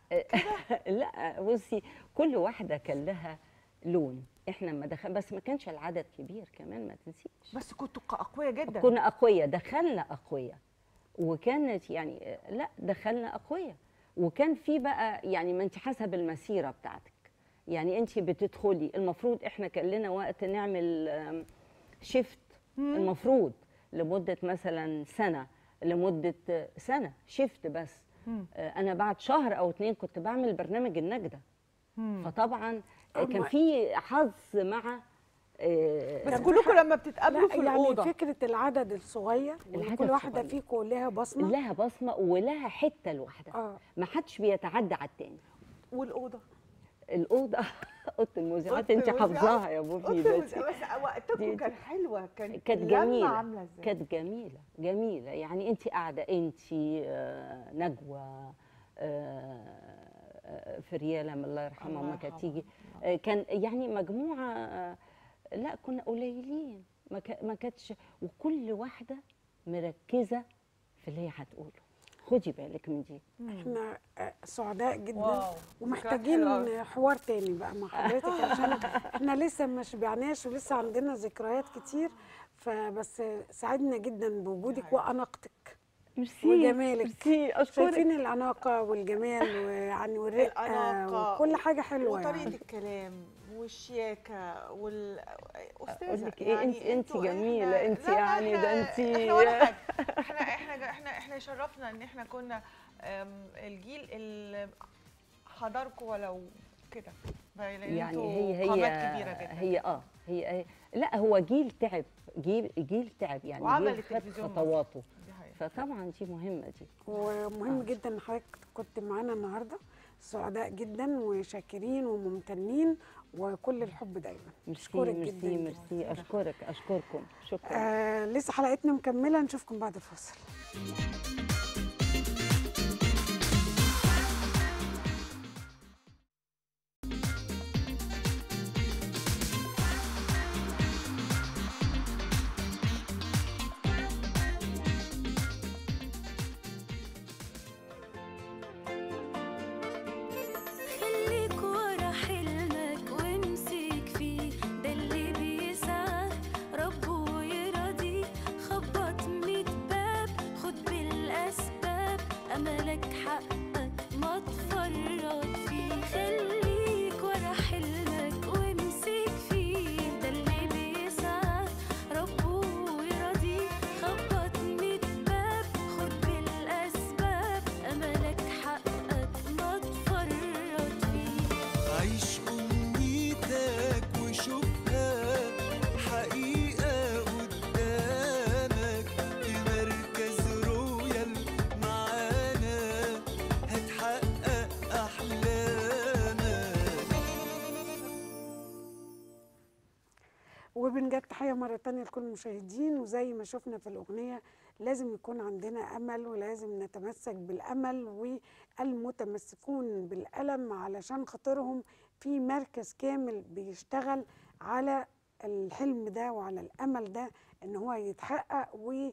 لا بصي كل واحده كان لها لون احنا لما دخل بس ما كانش العدد كبير كمان ما تنسيش بس كنتوا اقوياء جدا كنا اقوياء دخلنا اقوياء وكانت يعني لا دخلنا اقوياء وكان في بقى يعني ما انت حسب المسيره بتاعتك يعني انت بتدخلي المفروض احنا كان لنا وقت نعمل آم، شيفت المفروض لمده مثلا سنه لمده آه، سنه شيفت بس مم. آه، انا بعد شهر او اتنين كنت بعمل برنامج النجده مم. فطبعا آه، كان أما- في حظ مع آه، بس كان كلكم في ح- لما بتتقابلوا لا في يعني الاوضه فكره العدد الصغير العدد وكل واحده الصغير. فيكم لها بصمه لها بصمه ولها حته لوحدها اه ما حدش بيتعدى على التاني والاوضه الاوضه اوضه المذيعات أوضة انت المذيعات. حافظاها يا بوبي قلت بس بس وقتكم دي- كان حلوه كان كانت اللمة جميله عامله ازاي كانت جميله جميله يعني انت قاعده انت آه، نجوى آه، آه، فرياله من الله يرحمها الله ما كانت يرحمها. تيجي آه، كان يعني مجموعه آه، لا كنا قليلين ما كا- ما كانتش وكل واحده مركزه في اللي هي هتقوله خدي بالك من دي احنا آه، سعداء جدا واو، ذكريات ومحتاجين حلوة أوي. حوار تاني بقى مع حضرتك عشان احنا لسه ما شبعناش ولسه عندنا ذكريات كتير فبس سعدنا جدا بوجودك حقيقي. واناقتك ميرسي وجمالك. ميرسي اشكرك شايفين الاناقه والجمال ويعني والرقه الأناقة وكل حاجه حلوه وطريقه يعني. الكلام والشياكه وال استاذه أقول لك إيه، أنت- أنت انتوا- جميلة، إحنا- أنت لا، لا، يعني ده إحنا- أنت- احنا ولا حاجه احنا احنا احنا احنا شرفنا ان احنا كنا أم، الجيل اللي حضركم ولو كده لأن يعني انتوا هي هي قامات كبيره جدا هي اه هي هي- لا هو جيل تعب جيل جيل تعب يعني وعمل جيل خد التلفزيون مصر. خطواته دي حقيقة. فطبعا دي مهمه دي ومهم آه. جدا ان حضرتك كنت معانا النهارده سعداء جدا وشاكرين وممتنين وكل الحب دايما ميرسي أشكرك ميرسي جداً. ميرسي اشكرك اشكركم شكرا آه لسه حلقتنا مكمله نشوفكم بعد الفاصل خليك ورا حلمك وامسك فيه ده اللي بيسعى ربه يرضيه خبط ميت باب خد بالأسباب أملك حقك ما تفرط فيه خليك ورا حلمك وامسك فيه ده اللي بيسعى ربه يرضيه خبط ميت باب خد بالأسباب أملك حقك ما تفرط فيه عيش أمنيتك وشوفها حقيقة قدامك في مركز رويال معانا هتحقق أحلامك وبنجد تحية مرة تانية لكل المشاهدين وزي ما شفنا في الأغنية لازم يكون عندنا أمل ولازم نتمسك بالأمل والمتمسكون بالألم علشان خاطرهم في مركز كامل بيشتغل على الحلم ده وعلى الأمل ده إن هو يتحقق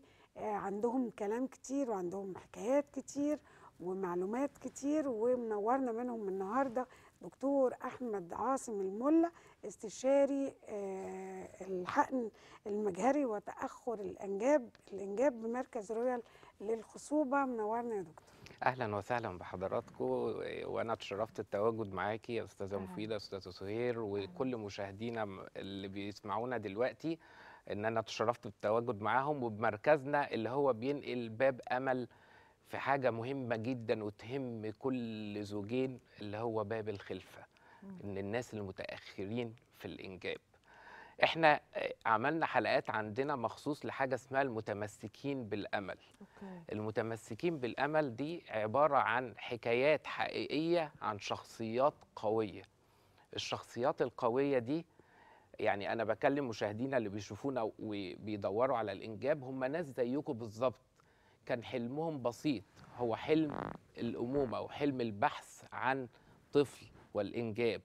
وعندهم كلام كتير وعندهم حكايات كتير ومعلومات كتير ومنورنا منهم النهارده دكتور احمد عاصم الملا استشاري آه، الحقن المجهري وتاخر الانجاب الانجاب بمركز رويال للخصوبه منورنا يا دكتور اهلا وسهلا بحضراتكم وانا اتشرفت التواجد معاكي يا استاذه مفيده استاذه سهير وكل مشاهدينا م- اللي بيسمعونا دلوقتي ان انا اتشرفت بالتواجد معاهم وبمركزنا اللي هو بينقل باب امل في حاجه مهمه جدا وتهم كل زوجين اللي هو باب الخلفه ان الناس المتاخرين في الانجاب احنا آه، عملنا حلقات عندنا مخصوص لحاجه اسمها المتمسكين بالامل اوكي المتمسكين بالامل دي عباره عن حكايات حقيقيه عن شخصيات قويه الشخصيات القويه دي يعني انا بكلم مشاهدينا اللي بيشوفونا وبيدوروا على الانجاب هم ناس زيكم بالظبط كان حلمهم بسيط هو حلم الامومه وحلم البحث عن طفل والانجاب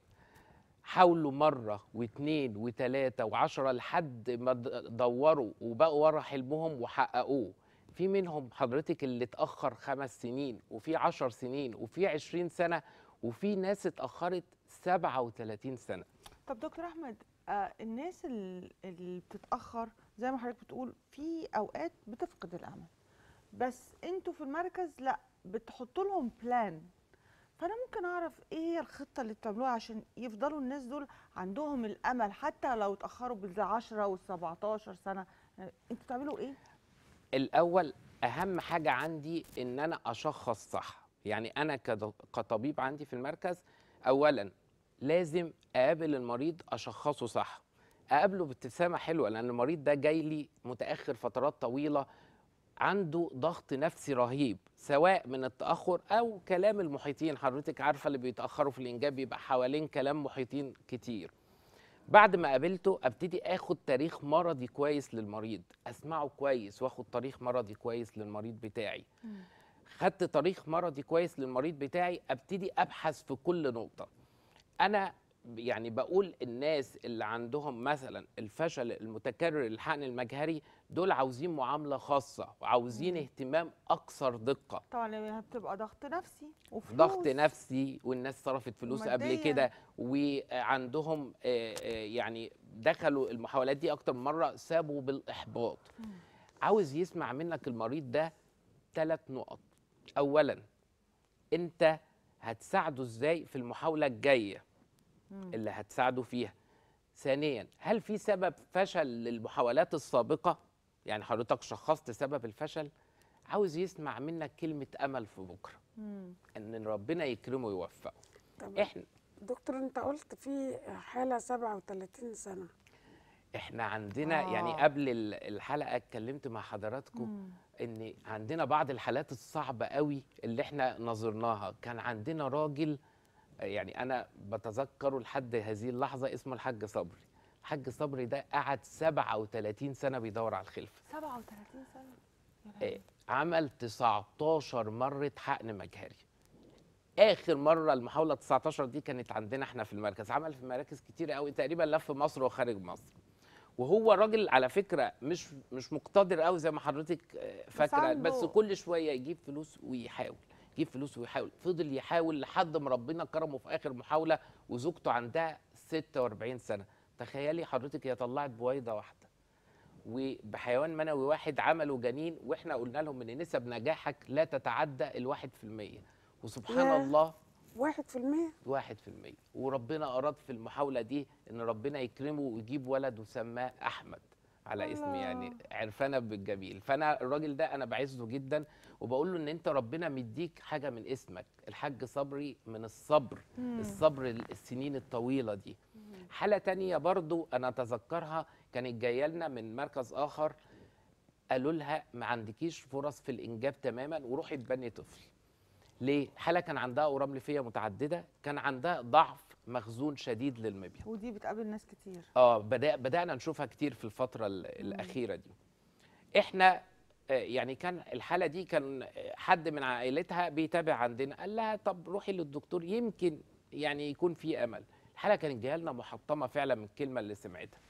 حاولوا مرة واثنين وثلاثة وعشرة لحد ما د- دوروا وبقوا ورا حلمهم وحققوه في منهم حضرتك اللي اتأخر خمس سنين وفي عشر سنين وفي عشرين سنة وفي ناس اتأخرت سبعة وثلاثين سنة طب دكتور احمد آه الناس ال- اللي بتتاخر زي ما حضرتك بتقول في اوقات بتفقد الامل بس انتوا في المركز لا بتحطوا لهم بلان فانا ممكن اعرف ايه هي الخطه اللي بتعملوها عشان يفضلوا الناس دول عندهم الامل حتى لو اتاخروا بال 10 وال 17 سنه آه، انتوا بتعملوا ايه الأول أهم حاجة عندي إن أنا أشخص صح يعني أنا كد- كطبيب عندي في المركز أولا لازم أقابل المريض أشخصه صح أقابله بابتسامة حلوة لأن المريض ده جاي لي متأخر فترات طويلة عنده ضغط نفسي رهيب سواء من التأخر أو كلام المحيطين حضرتك عارفة اللي بيتأخروا في الإنجاب بيبقى حوالين كلام محيطين كتير بعد ما قابلته ابتدي اخد تاريخ مرضي كويس للمريض اسمعه كويس واخد تاريخ مرضي كويس للمريض بتاعي خدت تاريخ مرضي كويس للمريض بتاعي ابتدي ابحث في كل نقطه انا يعني بقول الناس اللي عندهم مثلا الفشل المتكرر الحقن المجهري دول عاوزين معامله خاصه وعاوزين اهتمام اكثر دقه طبعا لأن بتبقى ضغط نفسي وفلوس ضغط نفسي والناس صرفت فلوس قبل ومادياً. كده وعندهم آه، آه، يعني دخلوا المحاولات دي اكتر من مره سابوا بالاحباط عاوز يسمع منك المريض ده ثلاث نقط اولا انت هتساعده ازاي في المحاوله الجايه اللي هتساعده فيها ثانيا هل في سبب فشل للمحاولات السابقه يعني حضرتك شخصت سبب الفشل عاوز يسمع منك كلمه امل في بكره ان ربنا يكرمه ويوفقه طب احنا دكتور انت قلت في حاله 37 سنه احنا عندنا آه. يعني قبل ال- الحلقه اتكلمت مع حضراتكم ان عندنا بعض الحالات الصعبه قوي اللي احنا نظرناها كان عندنا راجل يعني انا بتذكره لحد هذه اللحظه اسمه الحاج صبري الحاج صبري ده قعد 37 سنه بيدور على الخلفه 37 سنه آه، عمل 19 مرة حقن مجهري آخر مرة المحاولة 19 دي كانت عندنا احنا في المركز عمل في مراكز كتير قوي تقريبا لف مصر وخارج مصر وهو راجل على فكرة مش مش مقتدر قوي زي ما حضرتك آه، فاكرة عنده- بس كل شوية يجيب فلوس ويحاول يجيب فلوس ويحاول فضل يحاول لحد ما ربنا كرمه في آخر محاولة وزوجته عندها 46 سنة تخيلي حضرتك هي طلعت بويضة واحدة وبحيوان منوي واحد عملوا جنين واحنا قلنا لهم ان نسب نجاحك لا تتعدى الواحد في المية وسبحان ياه. الله واحد في المية واحد في المية وربنا أراد في المحاولة دي إن ربنا يكرمه ويجيب ولد وسماه أحمد على اسم يعني عرفانة بالجميل فأنا الراجل ده أنا بعزه جدا وبقول له إن أنت ربنا مديك حاجة من اسمك الحاج صبري من الصبر الصبر السنين الطويلة دي حالة تانية برضو أنا أتذكرها كانت جاية لنا من مركز آخر قالوا لها ما عندكيش فرص في الإنجاب تماما وروحي تبني طفل ليه؟ حالة كان عندها أورام ليفية متعددة كان عندها ضعف مخزون شديد للمبيض ودي بتقابل ناس كتير اه بدأ بدأنا نشوفها كتير في الفترة ال- الأخيرة دي احنا آه، يعني كان الحالة دي كان آه، حد من عائلتها بيتابع عندنا قال لها طب روحي للدكتور يمكن يعني يكون في أمل الحالة كانت جايه لنا محطمة فعلا من الكلمة اللي سمعتها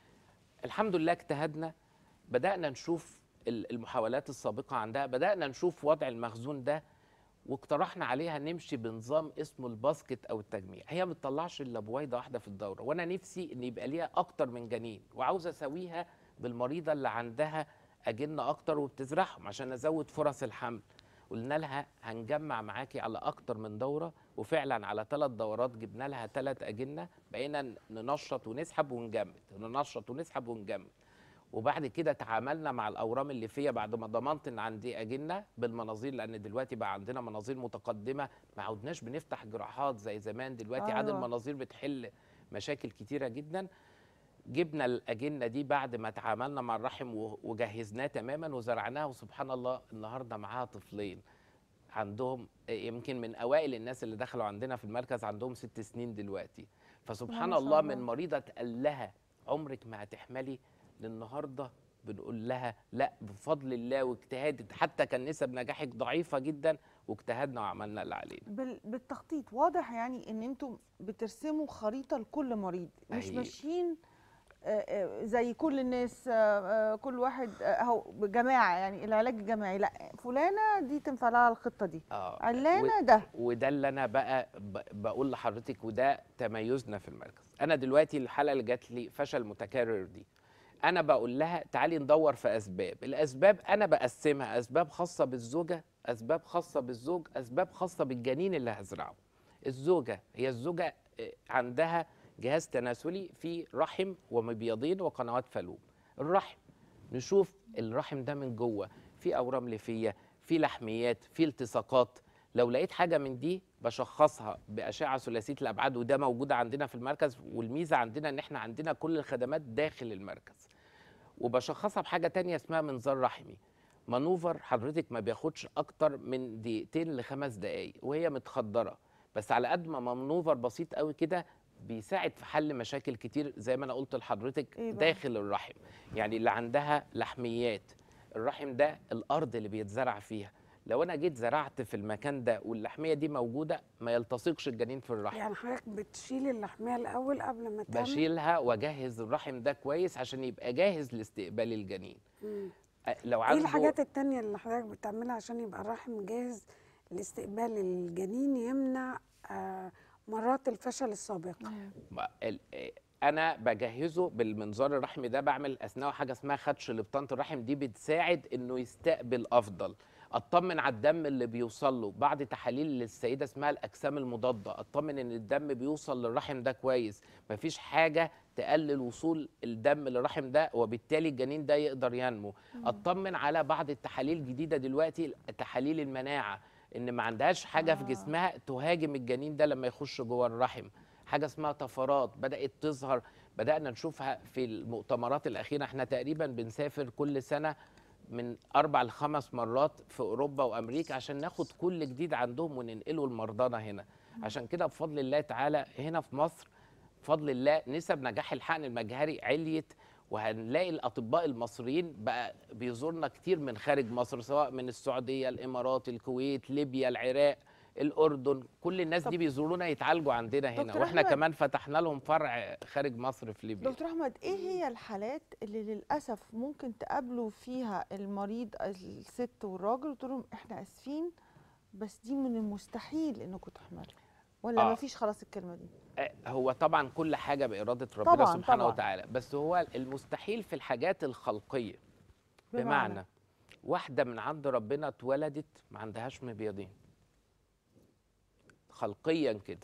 الحمد لله اجتهدنا بدأنا نشوف ال- المحاولات السابقة عندها بدأنا نشوف وضع المخزون ده واقترحنا عليها نمشي بنظام اسمه الباسكت او التجميع هي ما بتطلعش الا بويضه واحده في الدوره وانا نفسي ان يبقى ليها اكتر من جنين وعاوز اسويها بالمريضه اللي عندها اجنه اكتر وبتزرعهم عشان ازود فرص الحمل قلنا لها هنجمع معاكي على اكتر من دوره وفعلا على ثلاث دورات جبنا لها ثلاث اجنه بقينا ننشط ونسحب ونجمد ننشط ونسحب ونجمد وبعد كده تعاملنا مع الاورام الليفيه بعد ما ضمنت ان عندي اجنه بالمناظير لان دلوقتي بقى عندنا مناظير متقدمه ما عدناش بنفتح جراحات زي زمان دلوقتي عاد أيوة. المناظير بتحل مشاكل كتيره جدا جبنا الاجنه دي بعد ما تعاملنا مع الرحم و- وجهزناه تماما وزرعناه وسبحان الله النهارده معاها طفلين عندهم يمكن من اوائل الناس اللي دخلوا عندنا في المركز عندهم ست سنين دلوقتي فسبحان ما شاء الله الله. من مريضه اتقال لها عمرك ما هتحملي للنهارده بنقول لها لا بفضل الله واجتهادك حتى كان نسب نجاحك ضعيفه جدا واجتهدنا وعملنا اللي علينا بال- بالتخطيط واضح يعني ان انتم بترسموا خريطه لكل مريض مش أي. ماشيين آه، آه، زي كل الناس آه، آه، كل واحد آه، اهو جماعه يعني العلاج الجماعي لا فلانه دي تنفع لها الخطه دي اه علانه ده وده اللي انا بقى ب- بقول لحضرتك وده تميزنا في المركز انا دلوقتي الحاله اللي جات لي فشل متكرر دي انا بقول لها تعالي ندور في اسباب الاسباب انا بقسمها اسباب خاصه بالزوجه اسباب خاصه بالزوج اسباب خاصه بالجنين اللي هزرعه الزوجه هي الزوجه آه، عندها جهاز تناسلي في رحم ومبيضين وقنوات فالوب الرحم نشوف الرحم ده من جوه في اورام ليفيه في لحميات في التصاقات لو لقيت حاجه من دي بشخصها باشعه ثلاثيه الابعاد وده موجوده عندنا في المركز والميزه عندنا ان احنا عندنا كل الخدمات داخل المركز وبشخصها بحاجه تانية اسمها منظار رحمي مانوفر حضرتك ما بياخدش اكتر من دقيقتين لخمس دقايق وهي متخدره بس على قد ما مانوفر بسيط قوي كده بيساعد في حل مشاكل كتير زي ما انا قلت لحضرتك إيه بقى؟ داخل الرحم يعني اللي عندها لحميات الرحم ده الارض اللي بيتزرع فيها لو انا جيت زرعت في المكان ده واللحميه دي موجوده ما يلتصقش الجنين في الرحم يعني حضرتك بتشيل اللحمية الأول قبل ما تعمل بشيلها واجهز الرحم ده كويس عشان يبقى جاهز لاستقبال الجنين مم. أ- لو ايه عنده الحاجات التانية اللي حضرتك بتعملها عشان يبقى الرحم جاهز لاستقبال الجنين يمنع آه، مرات الفشل السابقة ما- ال- إيه، انا بجهزه بالمنظار الرحمي ده بعمل اثناء حاجه اسمها خدش لبطانه الرحم دي بتساعد انه يستقبل افضل اطمن على الدم اللي بيوصل له بعض تحاليل للسيده اسمها الاجسام المضاده اطمن ان الدم بيوصل للرحم ده كويس مفيش حاجه تقلل وصول الدم للرحم ده وبالتالي الجنين ده يقدر ينمو اطمن على بعض التحاليل الجديده دلوقتي تحاليل المناعه ان ما عندهاش حاجه في جسمها تهاجم الجنين ده لما يخش جوه الرحم حاجه اسمها طفرات بدات تظهر بدانا نشوفها في المؤتمرات الاخيره احنا تقريبا بنسافر كل سنه من اربع لخمس مرات في اوروبا وامريكا عشان ناخد كل جديد عندهم وننقله لمرضانا هنا عشان كده بفضل الله تعالى هنا في مصر بفضل الله نسب نجاح الحقن المجهري عليت وهنلاقي الاطباء المصريين بقى بيزورنا كتير من خارج مصر سواء من السعوديه الامارات الكويت ليبيا العراق الاردن كل الناس دي طب- بيزورونا يتعالجوا عندنا هنا دكتور واحنا أحمد. كمان فتحنا لهم فرع خارج مصر في ليبيا دكتور احمد ايه هي الحالات اللي للاسف ممكن تقابلوا فيها المريض الست والراجل وتقول لهم احنا اسفين بس دي من المستحيل انكم تحملوا ولا آه. مفيش خلاص الكلمه دي آه، هو طبعا كل حاجه باراده ربنا طبعاً، سبحانه طبعاً. وتعالى بس هو المستحيل في الحاجات الخلقيه بمعنى؟ بمعنى واحده من عند ربنا اتولدت ما عندهاش مبيضين خلقيا كده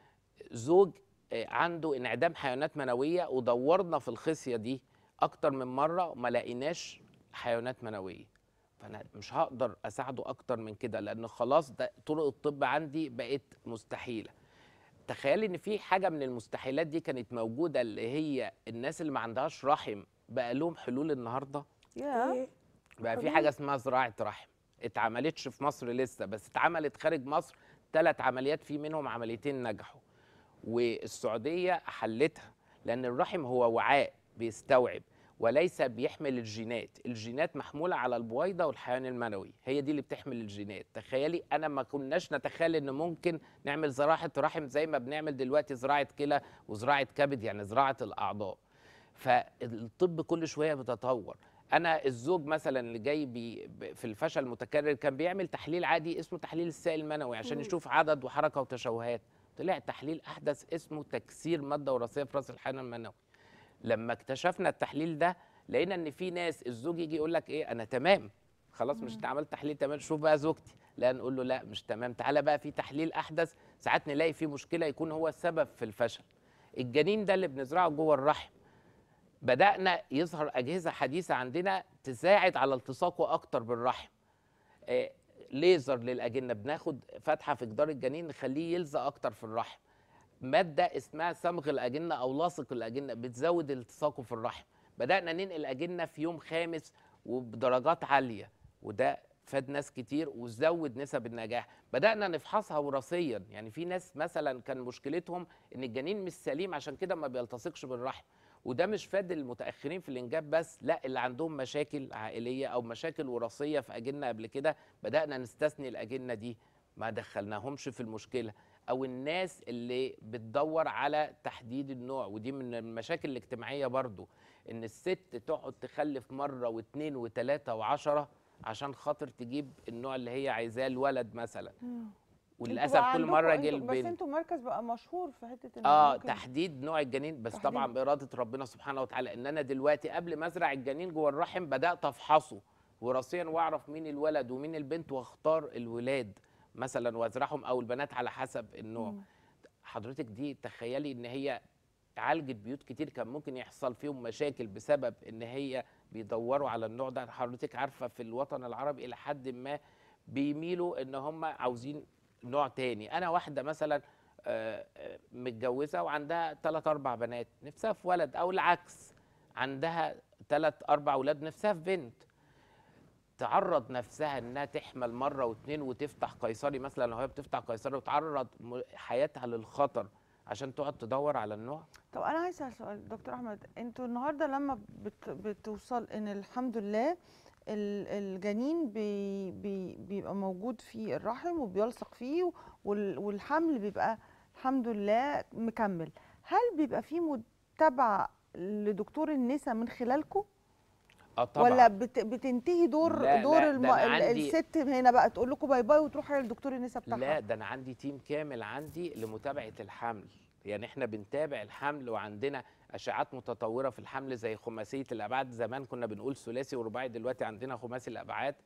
زوج آه، عنده انعدام حيوانات منويه ودورنا في الخصيه دي اكتر من مره وما لقيناش حيوانات منويه فانا مش هقدر اساعده اكتر من كده لان خلاص ده طرق الطب عندي بقت مستحيله تخيلي ان في حاجه من المستحيلات دي كانت موجوده اللي هي الناس اللي ما عندهاش رحم بقى لهم حلول النهارده يا إيه؟ بقى في حاجه اسمها زراعه رحم اتعملتش في مصر لسه بس اتعملت خارج مصر ثلاث عمليات في منهم عمليتين نجحوا والسعوديه حلتها لان الرحم هو وعاء بيستوعب وليس بيحمل الجينات الجينات محموله على البويضه والحيوان المنوي هي دي اللي بتحمل الجينات تخيلي انا ما كناش نتخيل ان ممكن نعمل زراعه رحم زي ما بنعمل دلوقتي زراعه كلى وزراعه كبد يعني زراعه الاعضاء فالطب كل شويه بيتطور انا الزوج مثلا اللي جاي بي ب- في الفشل المتكرر كان بيعمل تحليل عادي اسمه تحليل السائل المنوي عشان يشوف عدد وحركه وتشوهات طلع تحليل احدث اسمه تكسير ماده وراثيه في راس الحيوان المنوي لما اكتشفنا التحليل ده لقينا ان في ناس الزوج يجي يقول لك ايه انا تمام خلاص مش انت عملت تحليل تمام شوف بقى زوجتي لا نقول له لا مش تمام تعالى بقى في تحليل احدث ساعات نلاقي فيه مشكله يكون هو السبب في الفشل الجنين ده اللي بنزرعه جوه الرحم بدأنا يظهر أجهزة حديثة عندنا تساعد على التصاقه أكتر بالرحم آه، ليزر للأجنة بناخد فتحة في جدار الجنين نخليه يلزق أكتر في الرحم مادة اسمها صمغ الأجنة أو لاصق الأجنة بتزود التصاقه في الرحم بدأنا ننقل أجنة في يوم خامس وبدرجات عالية وده فاد ناس كتير وزود نسب النجاح بدأنا نفحصها وراثيا يعني في ناس مثلا كان مشكلتهم ان الجنين مش سليم عشان كده ما بيلتصقش بالرحم وده مش فاد المتاخرين في الانجاب بس لا اللي عندهم مشاكل عائليه او مشاكل وراثيه في اجنه قبل كده بدانا نستثني الاجنه دي ما دخلناهمش في المشكله او الناس اللي بتدور على تحديد النوع ودي من المشاكل الاجتماعيه برضو ان الست تقعد تخلف مره واثنين وثلاثه وعشرة عشان خاطر تجيب النوع اللي هي عايزاه الولد مثلا وللاسف انتوا بقى كل عندكم- مره جه انتوا- بس البنت انتوا مركز بقى مشهور في حته ان اه ممكن- تحديد نوع الجنين بس تحديد. طبعا باراده ربنا سبحانه وتعالى ان انا دلوقتي قبل ما ازرع الجنين جوه الرحم بدات افحصه وراثيا واعرف مين الولد ومين البنت واختار الولاد مثلا وازرعهم او البنات على حسب النوع مم. حضرتك دي تخيلي ان هي عالجت بيوت كتير كان ممكن يحصل فيهم مشاكل بسبب ان هي بيدوروا على النوع ده حضرتك عارفه في الوطن العربي الى حد ما بيميلوا ان هم عاوزين نوع تاني انا واحده مثلا آه، آه، متجوزه وعندها ثلاث اربع بنات نفسها في ولد او العكس عندها ثلاث اربع اولاد نفسها في بنت تعرض نفسها انها تحمل مره واثنين وتفتح قيصري مثلا لو هي بتفتح قيصري وتعرض م- حياتها للخطر عشان تقعد تدور على النوع طب انا عايز اسال سؤال دكتور احمد انتوا النهارده لما بت بتوصل ان الحمد لله ال- الجنين بي بي بيبقى موجود في الرحم وبيلصق فيه وال- والحمل بيبقى الحمد لله مكمل هل بيبقى في متابعه لدكتور النساء من خلالكم اه طبعا ولا بت بتنتهي دور لا، دور لا، الم... ده أنا ال- عندي- الست هنا بقى تقول لكم باي باي وتروحوا للدكتور النساء بتاعها لا ده انا عندي تيم كامل عندي لمتابعه الحمل يعني احنا بنتابع الحمل وعندنا اشعات متطوره في الحمل زي خماسيه الابعاد زمان كنا بنقول ثلاثي ورباعي دلوقتي عندنا خماسي الابعاد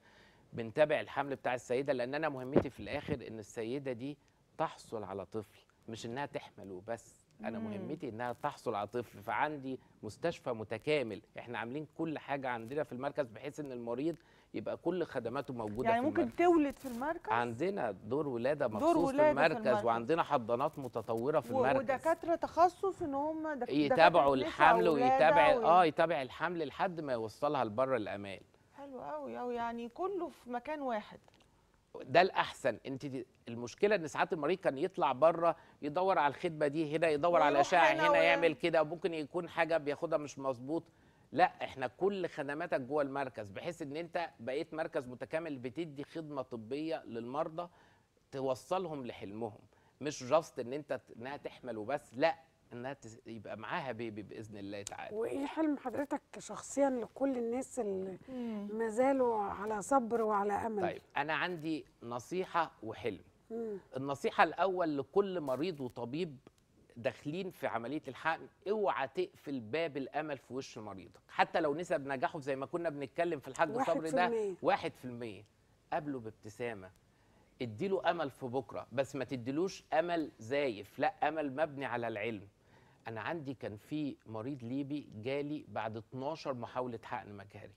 بنتابع الحمل بتاع السيده لان انا مهمتي في الاخر ان السيده دي تحصل على طفل مش انها تحمل وبس انا مم. مهمتي انها تحصل على طفل فعندي مستشفى متكامل احنا عاملين كل حاجه عندنا في المركز بحيث ان المريض يبقى كل خدماته موجوده يعني في ممكن المركز. تولد في المركز عندنا دور ولاده دور مخصوص ولادة في في المركز, المركز. وعندنا حضانات متطوره في و- المركز ودكاتره تخصص ان هم دك... يتابعوا دكاترة نساء الحمل وولادة ويتابع و- اه يتابع الحمل لحد ما يوصلها لبر الامان حلو قوي قوي يعني كله في مكان واحد ده الاحسن انت دي- المشكله ان ساعات المريض كان يطلع بره يدور على الخدمه دي هنا يدور على ويروح اشعه هنا هنا و- يعمل كده ممكن يكون حاجه بياخدها مش مظبوط لا احنا كل خدماتك جوه المركز بحيث ان انت بقيت مركز متكامل بتدي خدمه طبيه للمرضى توصلهم لحلمهم مش جاست ان انت ت- انها تحمل وبس لا انها تس- يبقى معاها بيبي باذن الله تعالى وايه حلم حضرتك شخصيا لكل الناس اللي ما زالوا على صبر وعلى امل طيب انا عندي نصيحه وحلم مم. النصيحة الأول لكل مريض وطبيب داخلين في عملية الحقن اوعى تقفل باب الأمل في وش مريضك حتى لو نسب نجاحه زي ما كنا بنتكلم في الحاج واحد صبري في ده المية. واحد في المية قابله بابتسامة اديله أمل في بكرة بس ما تديلوش أمل زايف لا أمل مبني على العلم أنا عندي كان في مريض ليبي جالي بعد 12 محاولة حقن مجهري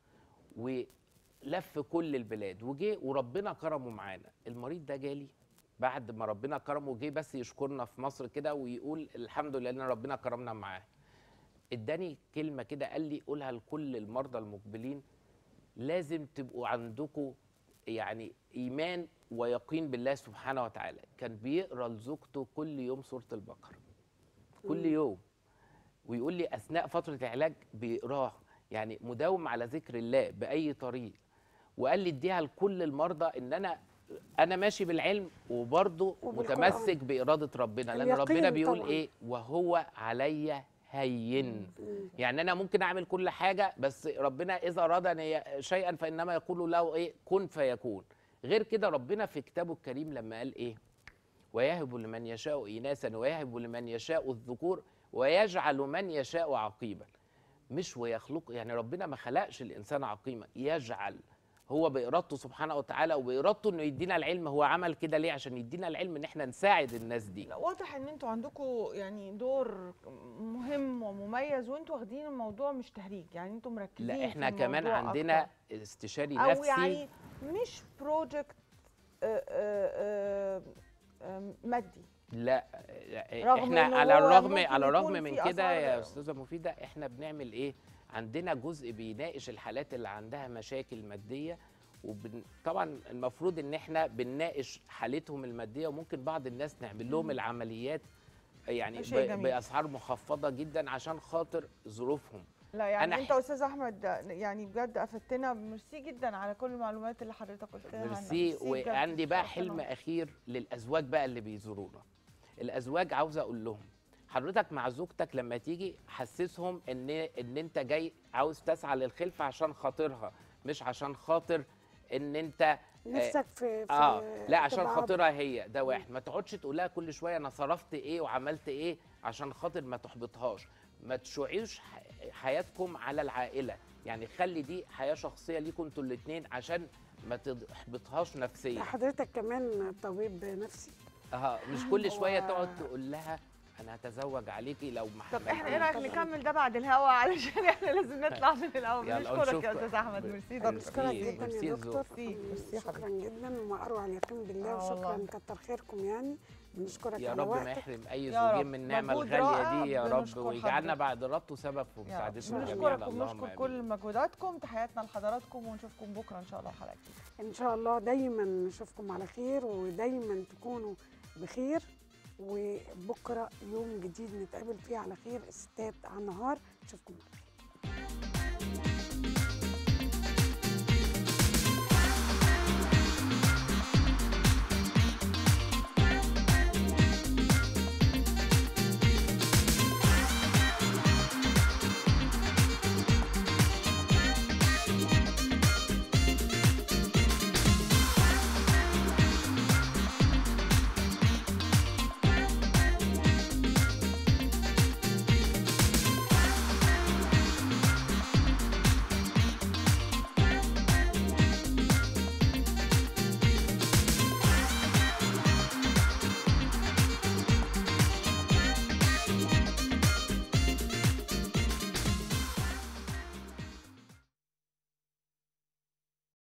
ولف كل البلاد وجه وربنا كرمه معانا المريض ده جالي بعد ما ربنا كرمه جه بس يشكرنا في مصر كده ويقول الحمد لله ان ربنا كرمنا معاه اداني كلمه كده قال لي قولها لكل المرضى المقبلين لازم تبقوا عندكم يعني ايمان ويقين بالله سبحانه وتعالى كان بيقرا لزوجته كل يوم سوره البقره كل يوم ويقول لي اثناء فتره العلاج بيقراها يعني مداوم على ذكر الله باي طريق وقال لي اديها لكل المرضى ان انا انا ماشي بالعلم وبرضه وبالقرآن. متمسك باراده ربنا لان اليقين ربنا بيقول طبعاً. ايه وهو علي هين يعني انا ممكن اعمل كل حاجه بس ربنا اذا اراد ان شيئا فانما يقول له ايه كن فيكون غير كده ربنا في كتابه الكريم لما قال ايه ويهب لمن يشاء إناثا ويهب لمن يشاء الذكور ويجعل من يشاء عقيما مش ويخلق يعني ربنا ما خلقش الإنسان عقيما يجعل هو بإرادته سبحانه وتعالى وبإرادته إنه يدينا العلم هو عمل كده ليه عشان يدينا العلم إن إحنا نساعد الناس دي لا واضح ان انتوا عندكم يعني دور مهم ومميز وانتوا واخدين الموضوع مش تهريج يعني انتوا مركزين لا في إحنا كمان الموضوع عندنا أكتر. استشاري او نفسي يعني مش بروجكت مادي لا لا، رغم احنا إنه على هو الرغم ممكن على الرغم يكون من في كده يا آثار- استاذه مفيده احنا بنعمل ايه عندنا جزء بيناقش الحالات اللي عندها مشاكل ماديه وطبعا المفروض ان احنا بنناقش حالتهم الماديه وممكن بعض الناس نعمل لهم العمليات يعني ده شيء ب- جميل. باسعار مخفضه جدا عشان خاطر ظروفهم لا يعني أنا انت ح- استاذ احمد يعني بجد افدتنا ميرسي جدا على كل المعلومات اللي حضرتك قلتها عنا. ميرسي بجد، وعندي بقى شرفتنا. حلم اخير للازواج بقى اللي بيزورونا الازواج عاوز اقول لهم حضرتك مع زوجتك لما تيجي حسسهم ان ان انت جاي عاوز تسعى للخلفه عشان خاطرها مش عشان خاطر ان انت نفسك في, في اه لا عشان تبقى خاطرها هي ده واحد ما تقعدش تقول لها كل شويه انا صرفت ايه وعملت ايه عشان خاطر ما تحبطهاش ما تشعيوش ح- حياتكم على العائله يعني خلي دي حياه شخصيه ليكم انتوا الاثنين عشان ما تحبطهاش نفسيا حضرتك كمان طبيب نفسي اه مش كل شويه تقعد تقول لها انا هتزوج عليكي لو ما طب احنا ايه حملتيش. رايك نكمل ده بعد الهوا علشان احنا لازم نطلع من الاول يلا بنشكرك ونشوف يا استاذ احمد ب- ميرسي طب دكتور بشكرك ميرسي، جدا ميرسي يا الذوق. دكتور ميرسي شكرا جدا وما اروع اليقين بالله آه وشكرا والله. كتر خيركم يعني بنشكرك يا على رب ما وقتك يحرم اي يا رب. زوجين من النعمه مجهود الغاليه رائع. دي يا رب بنشكر ويجعلنا حضرتك. بعد ربطه سبب في يا رب. مساعدتنا جميعا بنشكرك اللهم وبنشكر آمين. كل مجهوداتكم تحياتنا لحضراتكم ونشوفكم بكره ان شاء الله حلقه جديده ان شاء الله دايما نشوفكم على خير ودايما تكونوا بخير وبكره يوم جديد نتقابل فيه على خير الستات على النهار نشوفكم على خير